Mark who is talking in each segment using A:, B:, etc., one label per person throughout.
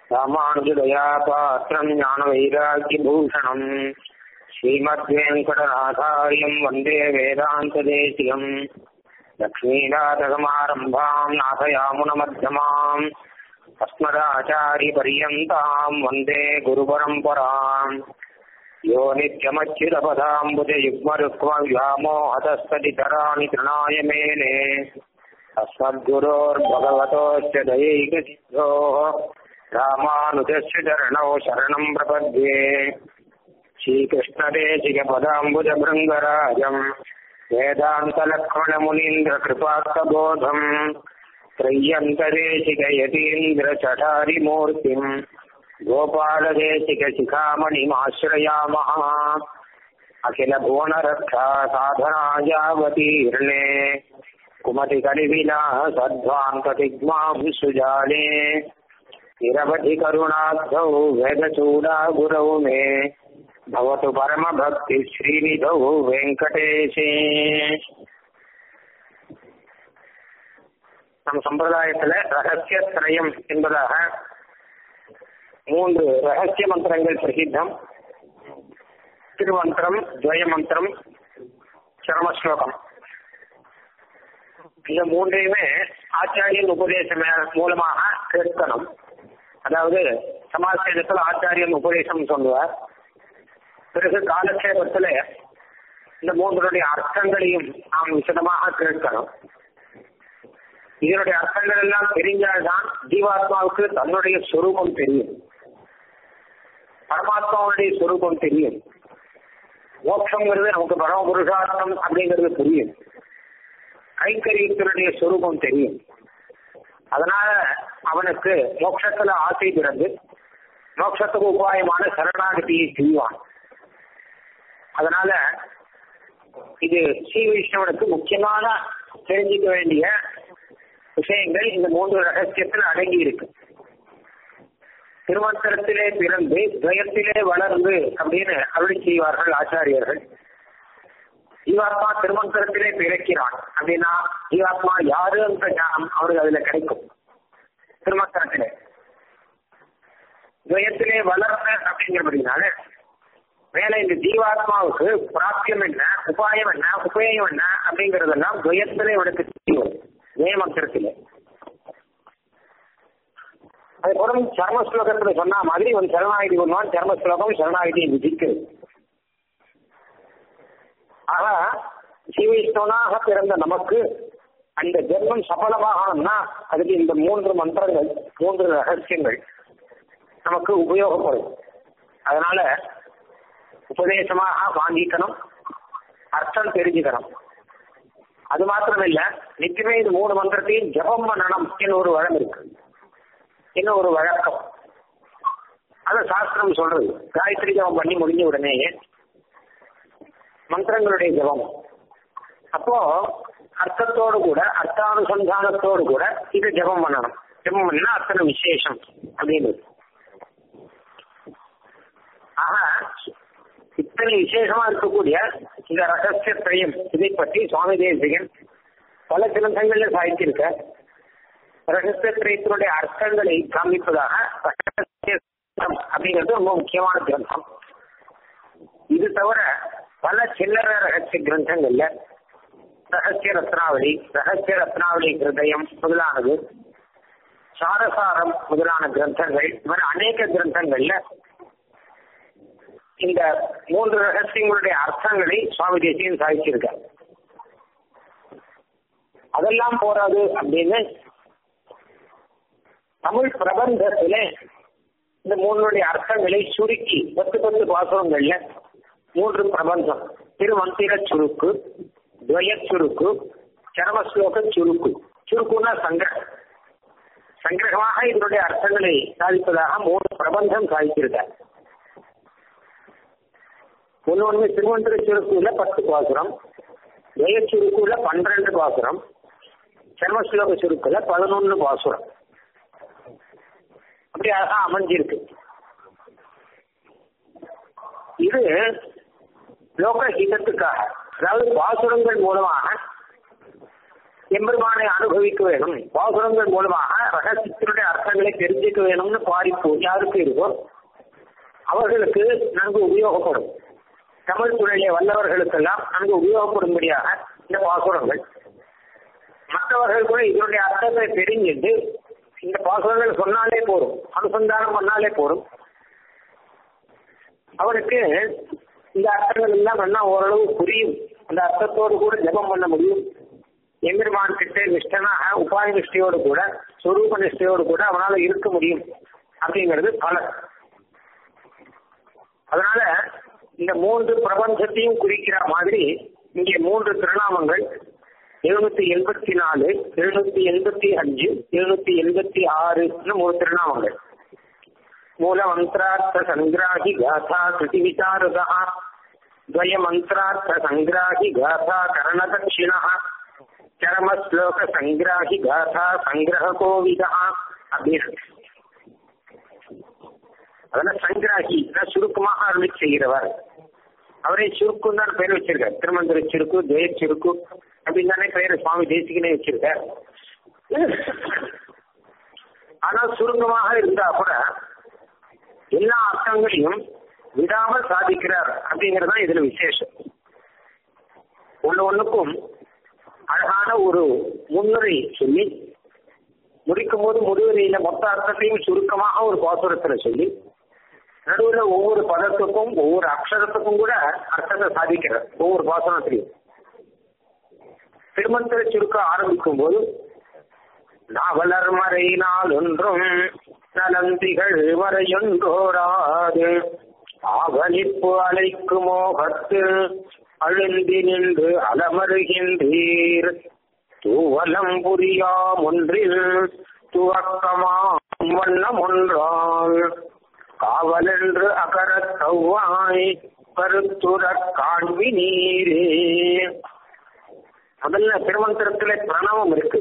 A: ராமானுஜதயா பாத்திரம் ஞான வைராக்கியபூஷணம் ஸ்ரீமத்வேங்கடநாதாரியம் வந்தே வேதாந்ததேசியம் லக்ஷ்மீநாதகமாரம்பாம் நாதயாமுனமध्यமாம் अस्मदाचार्यपर्यन्ताम् वन्दे गुरुपरम्पराम् यो नित्यमच्युतपदाम्बुजयुग्मरुक्मव्यामोहतस्तदितराणि तृणाय मेने अस्मद्गुरोर्भगवतोऽस्य दयैकसिद्धोः रामानुजस्य चरणौ शरणम् प्रपद्ये श्रीकृष्णदेशिकपदाम्बुजभृङ्गराजम् वेदान्तलक्ष्मणमुनीन्द्रकृपार्थबोधम् त्रय्यन्तदेशिकयतीन्द्रचठारिमूर्तिम् गोपालदेशिकशिखामणिमाश्रयामः अखिलभुवनरक्षा साधनायावतीर्णे कुमतिकलिविलासध्वान्ततिग्माभिसुजाले निरवधि करुणाब्धौ वेदचूडा गुरौ मे भवतु परमभक्तिश्रीनिधौ वेङ्कटेशे நம் சம்பிரதாயத்துல ரகசிய திரயம் என்பதாக மூன்று ரகசிய மந்திரங்கள் பிரசித்தம் திருமந்திரம் துவய மந்திரம் சரமஸ்லோகம் இந்த மூன்றையுமே ஆச்சாரியன் உபதேசம் மூலமாக கேட்கணும் அதாவது சமாஜத்தில் ஆச்சாரியன் உபதேசம் சொல்லுவார் பிறகு காலக்ஷேபத்துல இந்த மூன்றுடைய அர்த்தங்களையும் நாம் விசதமாக கேட்கணும் இதனுடைய அர்த்தங்கள் எல்லாம் தெரிஞ்சால்தான் ஜீவாத்மாவுக்கு தன்னுடைய சொரூபம் தெரியும் பரமாத்மாவுடைய சொரூபம் தெரியும் மோட்சங்கிறது நமக்கு பரம புருஷார்த்தம் அப்படிங்கிறது புரியும் கைங்கரியத்தினுடைய சொரூபம் தெரியும் அதனால அவனுக்கு மோட்சத்துல ஆசை பிறந்து மோட்சத்துக்கு உபாயமான சரணாகதியை செய்வான் அதனால இது ஸ்ரீ வைஷ்ணவனுக்கு முக்கியமான தெரிஞ்சுக்க வேண்டிய விஷயங்கள் இந்த மூன்று ரகசியத்தில் அடங்கி இருக்கு திருமந்திரத்திலே பிறந்து துவயத்திலே வளர்ந்து அப்படின்னு அருளி செய்வார்கள் ஆச்சாரியர்கள் ஜீவாத்மா திருமந்திரத்திலே பிறக்கிறான் அப்படின்னா ஜீவாத்மா யாரு என்ற ஞானம் அவருக்கு அதுல கிடைக்கும் திருமந்திரத்திலே துவயத்திலே வளர்ந்த அப்படிங்கிறபடினால மேல இந்த ஜீவாத்மாவுக்கு பிராப்தியம் என்ன உபாயம் என்ன உபயம் என்ன அப்படிங்கறதெல்லாம் துவயத்திலே இவனுக்கு தெரியும் நியமந்திரத்திலே அதுக்கப்புறம் சர்ம ஸ்லோகத்துல சொன்ன மாதிரி ஒரு சரணாகிதி பண்ணுவான் சர்ம ஸ்லோகம் சரணாகிதியை விதிக்கிறது ஆக சீவைஷ்ணவனாக பிறந்த நமக்கு அந்த ஜென்மம் சபலமாகணும்னா அதுக்கு இந்த மூன்று மந்திரங்கள் மூன்று ரகசியங்கள் நமக்கு உபயோகப்படும் அதனால உபதேசமாக வாங்கிக்கணும் அர்த்தம் தெரிஞ்சுக்கணும் அது மாத்திரம் இல்ல நிச்சயமே இது மூணு மந்திரத்தையும் ஜபம் பண்ணணும் என்று ஒரு வழம் இருக்கு இன்னும் ஒரு வழக்கம் அத சாஸ்திரம் சொல்றது காயத்ரி ஜபம் பண்ணி முடிஞ்ச உடனேயே மந்திரங்களுடைய ஜபம் அப்போ அர்த்தத்தோடு கூட அர்த்தானுசந்தானத்தோடு கூட இது ஜபம் பண்ணணும் ஜபம் பண்ணா அத்தனை விசேஷம் அப்படின்றது ஆக இத்தனை விசேஷமா இருக்கக்கூடிய இந்த ரகசிய திரயம் இதை பற்றி சுவாமி தேசிகன் பல கிரந்தங்கள்ல சாதித்திருக்க ரகசிய திரயத்தினுடைய அர்த்தங்களை காண்பிப்பதாக அப்படிங்கிறது ரொம்ப முக்கியமான கிரந்தம் இது தவிர பல சில்லற ரகசிய கிரந்தங்கள்ல ரகசிய ரத்னாவளி ரகசிய ரத்னாவளி ஹிருதயம் முதலானது சாரசாரம் முதலான கிரந்தங்கள் இது மாதிரி அநேக கிரந்தங்கள்ல இந்த மூன்று ரகசியங்களுடைய அர்த்தங்களை சுவாமி தேசியம் சாதிச்சிருக்கார் அதெல்லாம் போறாது அப்படின்னு தமிழ் பிரபந்தத்துல இந்த மூணுடைய அர்த்தங்களை சுருக்கி பத்து பத்து பாசகங்கள்ல மூன்று பிரபந்தம் திருமந்திர சுருக்கு துவய சுருக்கு சரமஸ்லோக சுருக்கு சுருக்குன்னா சங்கிரகம் சங்கிரகமாக இதனுடைய அர்த்தங்களை சாதிப்பதாக மூணு பிரபந்தம் சாதிச்சிருக்கார் ஒன்று ஒன்று திருமந்திர சுருக்குல பத்து பாசுரம் துவய சுருக்குல பன்னிரண்டு பாசுரம் சர்மஸ்லோக சுருக்குல பதினொன்னு பாசுரம் அப்படி அழகா அமைஞ்சிருக்கு இது லோக ஹிதத்துக்காக அதாவது பாசுரங்கள் மூலமாக எம்பெருமானை அனுபவிக்க வேணும் பாசுரங்கள் மூலமாக ரகசியத்தினுடைய அர்த்தங்களை தெரிஞ்சுக்க வேணும்னு பாரிப்பு யாருக்கு இருக்கோ அவர்களுக்கு நன்கு உபயோகப்படும் தமிழ் துறையிலே வல்லவர்களுக்கெல்லாம் நன்கு உபயோகப்படும்படியாக இந்த பாசுரங்கள் மற்றவர்கள் கூட இதனுடைய அர்த்தத்தை தெரிஞ்சுட்டு இந்த பாசுரங்கள் சொன்னாலே போதும் அனுசந்தானம் பண்ணாலே போதும் அவனுக்கு இந்த அர்த்தங்கள் எல்லாம் என்ன ஓரளவு புரியும் அந்த அர்த்தத்தோடு கூட ஜபம் பண்ண முடியும் எம்பெருமான் கிட்ட நிஷ்டனாக உபாய நிஷ்டையோடு கூட சொரூப நிஷ்டையோடு கூட அவனால இருக்க முடியும் அப்படிங்கிறது பலன் அதனால இந்த மூன்று பிரபஞ்சத்தையும் குறிக்கிற மாதிரி இங்கே மூன்று திருநாமங்கள் எழுநூத்தி எண்பத்தி நாலு எழுநூத்தி எண்பத்தி அஞ்சு எழுநூத்தி எண்பத்தி ஆறு மூணு திருநாமங்கள் மூல மந்திரார்த்த சங்கிராகி காதா கிருதி விசாரதா துவய மந்திரார்த்த சங்கிராகி காதா கரணதட்சிணா சரம ஸ்லோக சங்கிராகி காதா சங்கிரக கோவிதா அப்படின்னு அதெல்லாம் சங்கிராகி சுருக்கமாக அருளி செய்கிறவர் அவரே சுருக்கும் தான் பெயர் வச்சிருக்கார் திருமந்திர சுருக்கு துவய சுருக்கு அப்படின்னு தானே பெயர் சுவாமி தேசிகனே வச்சிருக்கார் ஆனால் சுருக்கமாக இருந்தா கூட எல்லா அர்த்தங்களையும் விடாமல் சாதிக்கிறார் அப்படிங்கிறது தான் இதுல விசேஷம் ஒண்ணு ஒண்ணுக்கும் அழகான ஒரு முன்னுரை சொல்லி முடிக்கும் போது முதுவரையில மொத்த அர்த்தத்தையும் சுருக்கமாக ஒரு பாசுரத்துல சொல்லி நடுவுல ஒவ்வொரு பதத்துக்கும் ஒவ்வொரு அக்ஷரத்துக்கும் கூட அர்த்தத்தை சாதிக்கிறார் ஒவ்வொரு பாசுரத்திலையும் திருமந்திர சுருக்க ஆரம்பிக்கும் போது நாவலர் மறை நாள் ஒன்றும் நலந்திகள் மறையொன்றோராது ஆவலிப்பு அழைக்கு மோகத்து அழுந்தி நின்று அலமருகின்றீர் தூவலம் புரியாம் ஒன்றில் துவக்கமாம் வண்ணம் ஒன்றால் காவலென்று அகரத் தவ்வாய் கருத்துர காண்பி நீரே முதல்ல திருமந்திரத்துல பிரணவம் இருக்கு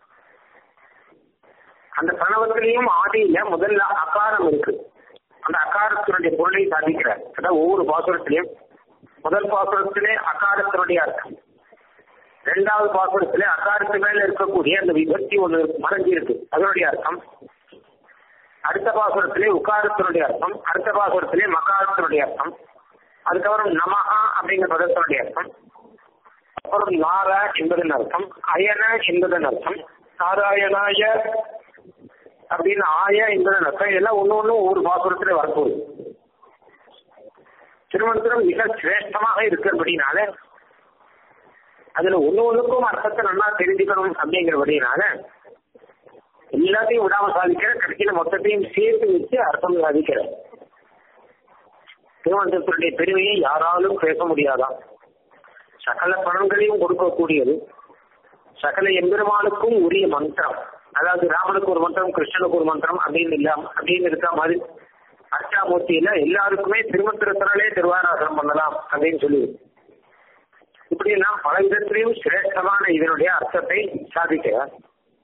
A: அந்த பிரணவத்திலையும் ஆதியில முதல்ல அகாரம் இருக்கு அந்த அகாரத்தினுடைய பொருளை சாதிக்கிறார் அதாவது ஒவ்வொரு பாசுரத்திலையும் முதல் பாசுரத்திலே அகாரத்தினுடைய அர்த்தம் இரண்டாவது பாசுரத்திலே அகாரத்து மேல இருக்கக்கூடிய அந்த விபக்தி ஒன்று மறைஞ்சி இருக்கு அதனுடைய அர்த்தம் அடுத்த பாசுரத்திலே உக்காரத்தினுடைய அர்த்தம் அடுத்த பாசுரத்திலே மகாரத்தினுடைய அர்த்தம் அதுக்கப்புறம் நமஹா அப்படிங்கிற பதத்தினுடைய அர்த்தம் அப்புறம் நார என்பதன் அர்த்தம் அயன என்பதன் அர்த்தம் நாராயணாய அப்படின்னு ஆய என்பதன் அர்த்தம் இதெல்லாம் ஒண்ணு ஒண்ணு ஒவ்வொரு பாசுரத்துல வரப்போகுது திருமந்திரம் மிக சிரேஷ்டமாக இருக்கிறபடினால அதுல ஒண்ணு ஒண்ணுக்கும் அர்த்தத்தை நல்லா தெரிஞ்சுக்கணும் அப்படிங்கிறபடினால எல்லாத்தையும் விடாம சாதிக்கிற கடைசியில மொத்தத்தையும் சேர்த்து வச்சு அர்த்தம் சாதிக்கிற திருமந்திரத்தினுடைய பெருமையை யாராலும் பேச முடியாதான் சகல பலன்களையும் கொடுக்கக்கூடியது சகல எம்பெருமானுக்கும் உரிய மந்திரம் அதாவது ராமனுக்கு ஒரு மந்திரம் கிருஷ்ணனுக்கு ஒரு மந்திரம் அப்படின்னு இல்லாம அப்படின்னு இருக்க மாதிரி அர்ச்சாமூர்த்தியில எல்லாருக்குமே திருமந்திரத்தினாலே திருவாராசனம் பண்ணலாம் அப்படின்னு சொல்லி இப்படி எல்லாம் பல விதத்திலையும் சிரேஷ்டமான இதனுடைய அர்த்தத்தை சாதிக்கிறார்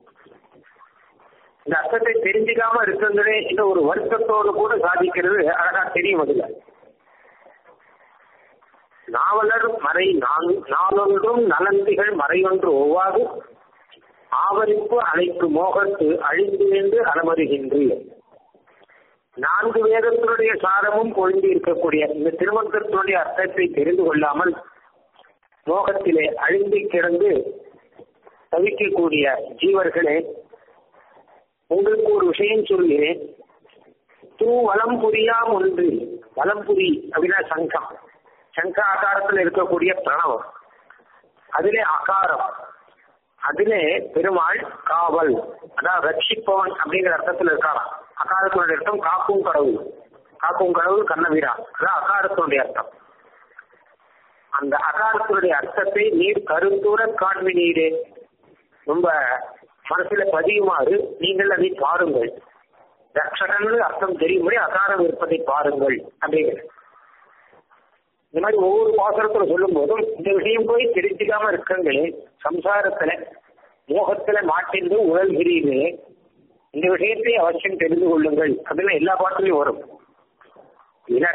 A: இந்த அர்த்தத்தை தெரிஞ்சுக்காம இருக்கிறதே இந்த ஒரு வருத்தத்தோடு கூட சாதிக்கிறது அழகா தெரியும் அதுல நாவலர் மறை நாளொன்றும் நலந்திகள் மறையொன்று ஒவ்வாது ஆவரிப்பு அழைப்பு மோகத்து அழிந்து என்று அலமருகின்றீர் நான்கு வேதத்தினுடைய சாரமும் பொழுந்து இருக்கக்கூடிய இந்த திருமந்திரத்தினுடைய அர்த்தத்தை தெரிந்து கொள்ளாமல் மோகத்திலே அழிந்து கிடந்து தவிக்கக்கூடிய ஜீவர்களே உங்களுக்கு ஒரு விஷயம் சொல்கிறேன் தூ வலம் புரியாம் ஒன்று வலம்புரி அப்படின்னா சங்கம் சங்க ஆகாரத்தில் இருக்கக்கூடிய பிரணவம் அதிலே அகாரம் அதிலே பெருமாள் காவல் அதாவது ரட்சிப்பவன் அப்படிங்கிற அர்த்தத்தில் இருக்காராம் அகாரத்தினுடைய அர்த்தம் காக்கும் கடவுள் காக்கும் கடவுள் கண்ணவீரா அதான் அகாரத்தினுடைய அர்த்தம் அந்த அகாரத்தினுடைய அர்த்தத்தை நீர் கருத்தூர காண்பி நீரே ரொம்ப மனசுல பதியுமாறு நீங்கள் அதை பாருங்கள் ரக்ஷகன் அர்த்தம் தெரியும்படி அகாரம் இருப்பதை பாருங்கள் அப்படிங்கிற இந்த மாதிரி ஒவ்வொரு பாசுரத்துல சொல்லும் போதும் இந்த விஷயம் போய் தெரிஞ்சுக்காம இருக்கங்களே சம்சாரத்துல மோகத்துல மாட்டிந்து உழல்கிறீர்களே இந்த விஷயத்தை அவசியம் தெரிந்து கொள்ளுங்கள் அதுல எல்லா பாட்டிலையும் வரும்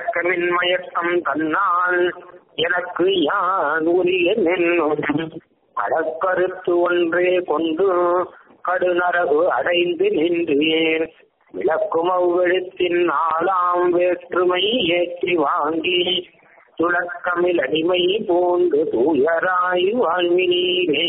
A: இலக்கமின் மயக்கம் தன்னால் எனக்கு யான் உரிய நின்னும் அடக்கருத்து ஒன்றே கொண்டு கடுநரகு அடைந்து நின்றேன் விளக்கும் அவ்வெழுத்தின் நாளாம் வேற்றுமை ஏற்றி வாங்கி துளக்கமில் அடிமை போன்று தூயராய் வாழ்வினீரே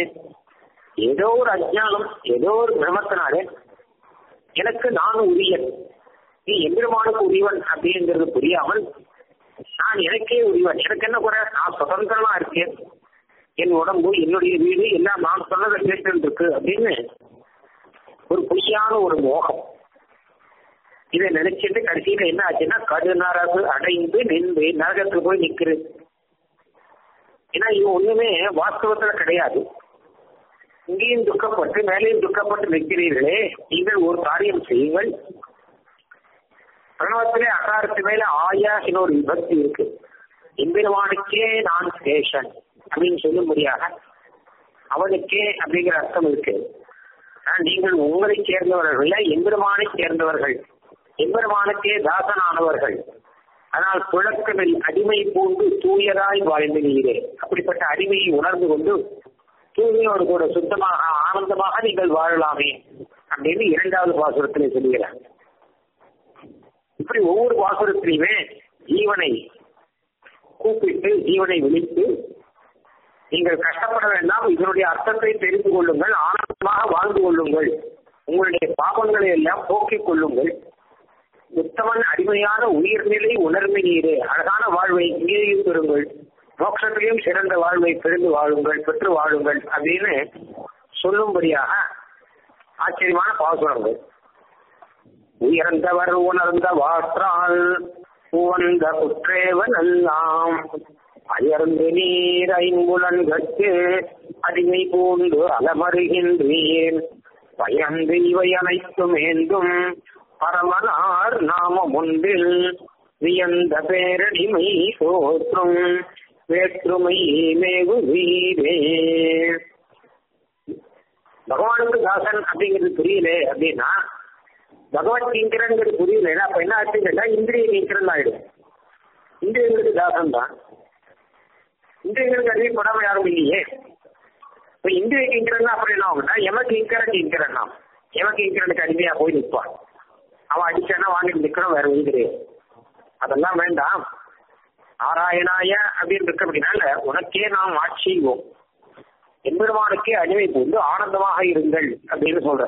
A: ஏதோ ஒரு அஜானம் ஏதோ ஒரு பிரமத்தினாலே எனக்கு நான் உரியன் நீ எம்பெருமானுக்கு உரியவன் அப்படிங்கிறது புரியாமல் நான் எனக்கே உரியவன் எனக்கு என்ன குறை நான் சுதந்திரமா இருக்கேன் என் உடம்பு என்னுடைய வீடு எல்லாம் நான் சொன்னதை கேட்டு இருக்கு அப்படின்னு ஒரு பொய்யான ஒரு மோகம் இதை நினைச்சிட்டு கடைசியில என்ன ஆச்சுன்னா கடுநரகு அடைந்து நின்று நரகத்துக்கு போய் நிக்கிறது ஏன்னா இது ஒண்ணுமே வாஸ்தவத்துல கிடையாது இங்கேயும் துக்கப்பட்டு மேலேயும் துக்கப்பட்டு நிற்கிறீர்களே நீங்கள் ஒரு காரியம் செய்யுங்கள் பிரணவத்திலே அகாரத்து மேல ஆயா இன்னொரு விபக்தி இருக்கு எம்பெருமானுக்கே நான் ஸ்டேஷன் அப்படின்னு சொல்லும்படியாக அவனுக்கே அப்படிங்கிற அர்த்தம் இருக்கு நீங்கள் உங்களை சேர்ந்தவர்கள் எம்பெருமானை சேர்ந்தவர்கள் எம்பெருமானுக்கே தாசனானவர்கள் ஆனால் புழக்கமில் அடிமை பூண்டு தூயராய் வாழ்ந்தினீரே அப்படிப்பட்ட அடிமையை உணர்ந்து கொண்டு தூய்மையோடு கூட சுத்தமாக ஆனந்தமாக நீங்கள் வாழலாமே அப்படின்னு இரண்டாவது பாசுரத்திலே சொல்லுகிறார் இப்படி ஒவ்வொரு பாசுரத்திலையுமே ஜீவனை கூப்பிட்டு ஜீவனை விழித்து நீங்கள் கஷ்டப்பட வேண்டாம் இதனுடைய அர்த்தத்தை தெரிந்து கொள்ளுங்கள் ஆனந்தமாக வாழ்ந்து கொள்ளுங்கள் உங்களுடைய பாபங்களை எல்லாம் போக்கிக் கொள்ளுங்கள் உத்தமன் அடிமையான உயிர்நிலை உணர்மை நீரே அழகான வாழ்வை இங்கேயும் பெறுங்கள் மோட்சத்திலையும் சிறந்த வாழ்வை பெருந்து வாழுங்கள் பெற்று வாழுங்கள் அப்படின்னு சொல்லும்படியாக ஆச்சரியமான பாசுரங்கள் உயர்ந்தவர் உணர்ந்த வாற்றால் உவந்த குற்றேவன் எல்லாம் அயர்ந்து நீர் ஐம்புலன்கட்டு அடிமை பூண்டு அலமருகின்றேன் பயந்து இவை அனைத்தும் ஏந்தும் பரமனார் நாம முன்பில் வியந்த பேரடிமை தோற்றும் வேற்றுமை மேகு வீரே பகவானுக்கு தாசன் அப்படிங்கிறது புரியல அப்படின்னா பகவத் கிங்கரங்கிறது புரியல அப்ப என்ன ஆச்சுன்னு கேட்டா இந்திரிய கிங்கரன் ஆயிடும் இந்திரியங்களுக்கு தாசன் தான் இந்திரியங்களுக்கு அறிவிப்படாம யாரும் இல்லையே இப்ப இந்திரிய கிங்கரன் அப்படி என்ன ஆகும்னா எமக்கு இங்கரன் கிங்கரன் தான் எமக்கு இங்கரனுக்கு அடிமையா போய் நிற்பான் அவன் அடிச்சானா வாங்கிட்டு நிக்கணும் வேற ஒன்றும் கிடையாது அதெல்லாம் வேண்டாம் நாராயணாய அப்படின்னு இருக்க அப்படின்னால உனக்கே நாம் ஆட்சி செய்வோம் எம்பெருமானுக்கே அடிமை பூந்து ஆனந்தமாக இருங்கள் அப்படின்னு சொல்ற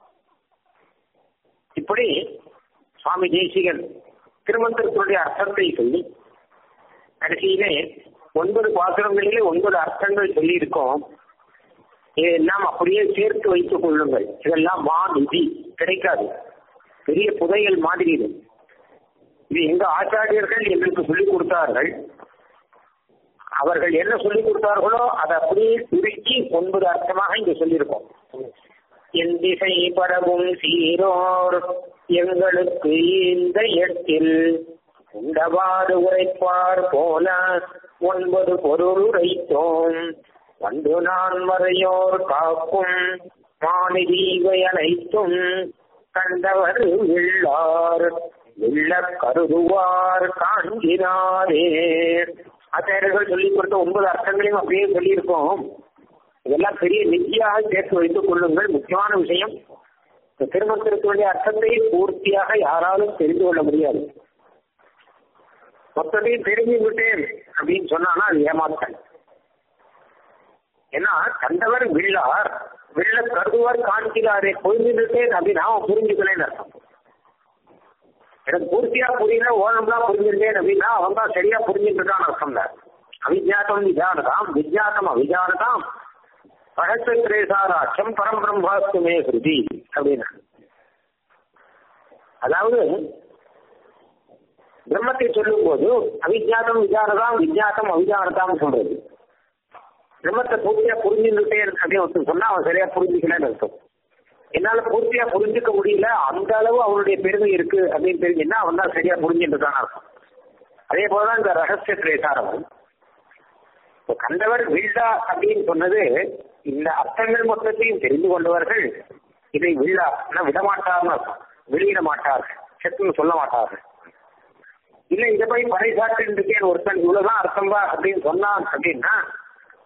A: இப்படி சுவாமி தேசிகன் திருமந்திரத்தினுடைய அர்த்தத்தை சொல்லி கடைசியிலே ஒன்பது பாசுரங்களிலே ஒன்பது அர்த்தங்கள் சொல்லி இருக்கோம் இதெல்லாம் அப்படியே சேர்த்து வைத்துக் கொள்ளுங்கள் இதெல்லாம் மா நிதி கிடைக்காது பெரிய புதையல் மாதிரி இது இது எங்க ஆச்சாரியர்கள் எங்களுக்கு சொல்லிக் கொடுத்தார்கள் அவர்கள் என்ன சொல்லிக் கொடுத்தார்களோ அதை அப்படியே சுருக்கி ஒன்பது அர்த்தமாக இங்க சொல்லியிருக்கோம் என் திசை பரவும் சீரோர் எங்களுக்கு இந்த எட்டில் உண்டவாறு உரைப்பார் போல ஒன்பது பொருள் உரைத்தோம் வந்து நான் மறையோர் காக்கும் மாநிதிவை அனைத்தும் கண்டவர் உள்ளார் உள்ள கருதுவார் காண்கிறாரே ஆச்சாரியர்கள் சொல்லிக் கொடுத்த ஒன்பது அர்த்தங்களையும் அப்படியே சொல்லியிருக்கோம் இதெல்லாம் பெரிய நிதியாக சேர்த்து வைத்துக் கொள்ளுங்கள் முக்கியமான விஷயம் இந்த திருமணத்திற்குரிய அர்த்தத்தை பூர்த்தியாக யாராலும் தெரிந்து கொள்ள முடியாது மொத்தத்தையும் தெரிஞ்சு விட்டேன் அப்படின்னு சொன்னானா அது ஏமாத்தல் ஏன்னா கண்டவர் வில்லார் வெள்ள கருதுவார் காண்கிறாரே புரிஞ்சுட்டேன் அப்படின்னு அவன் புரிஞ்சுக்கலன்னு அர்த்தம் எனக்கு பூர்த்தியா புரியல ஓனம்லாம் புரிஞ்சிருந்தேன் அப்படின்னா அவன் தான் சரியா புரிஞ்சுட்டு இருக்கான்னு அர்த்தம் தான் அவிஜாத்தம் விஜானதாம் விஜாத்தம் அவிஜானதாம் பகத்திரேசாராட்சம் பரம் பிரம்மாஸ்துமே ஹிருதி அப்படின்னா அதாவது பிரம்மத்தை சொல்லும் போது அவிஜாத்தம் விஜானதாம் விஜாத்தம் அவிஜானதாம் சொல்றது பிரம்மத்தை பூர்த்தியா புரிஞ்சுட்டேன் அப்படின்னு ஒருத்தர் சொன்னா அவன் சரியா புரிஞ்சுக்கலன்னு அர்த்தம் என்னால பூர்த்தியா புரிஞ்சுக்க முடியல அந்த அளவு அவனுடைய பெருமை இருக்கு அப்படின்னு தெரிஞ்சுன்னா அவன் தான் சரியா புரிஞ்சுட்டு இருக்கான் அர்த்தம் அதே போலதான் இந்த ரகசிய பிரேசாரம் இப்போ கண்டவர் வில்லா அப்படின்னு சொன்னது இந்த அர்த்தங்கள் மொத்தத்தையும் தெரிந்து கொண்டவர்கள் இதை வில்லா விடமாட்டார்னு அர்த்தம் வெளியிட மாட்டார்கள் செத்துன்னு சொல்ல மாட்டார்கள் இல்ல இதை போய் பறைசாட்டு இருக்கேன் ஒருத்தன் இவ்வளவுதான் அர்த்தம் தான் அப்படின்னு சொன்னான் அப்படின்னா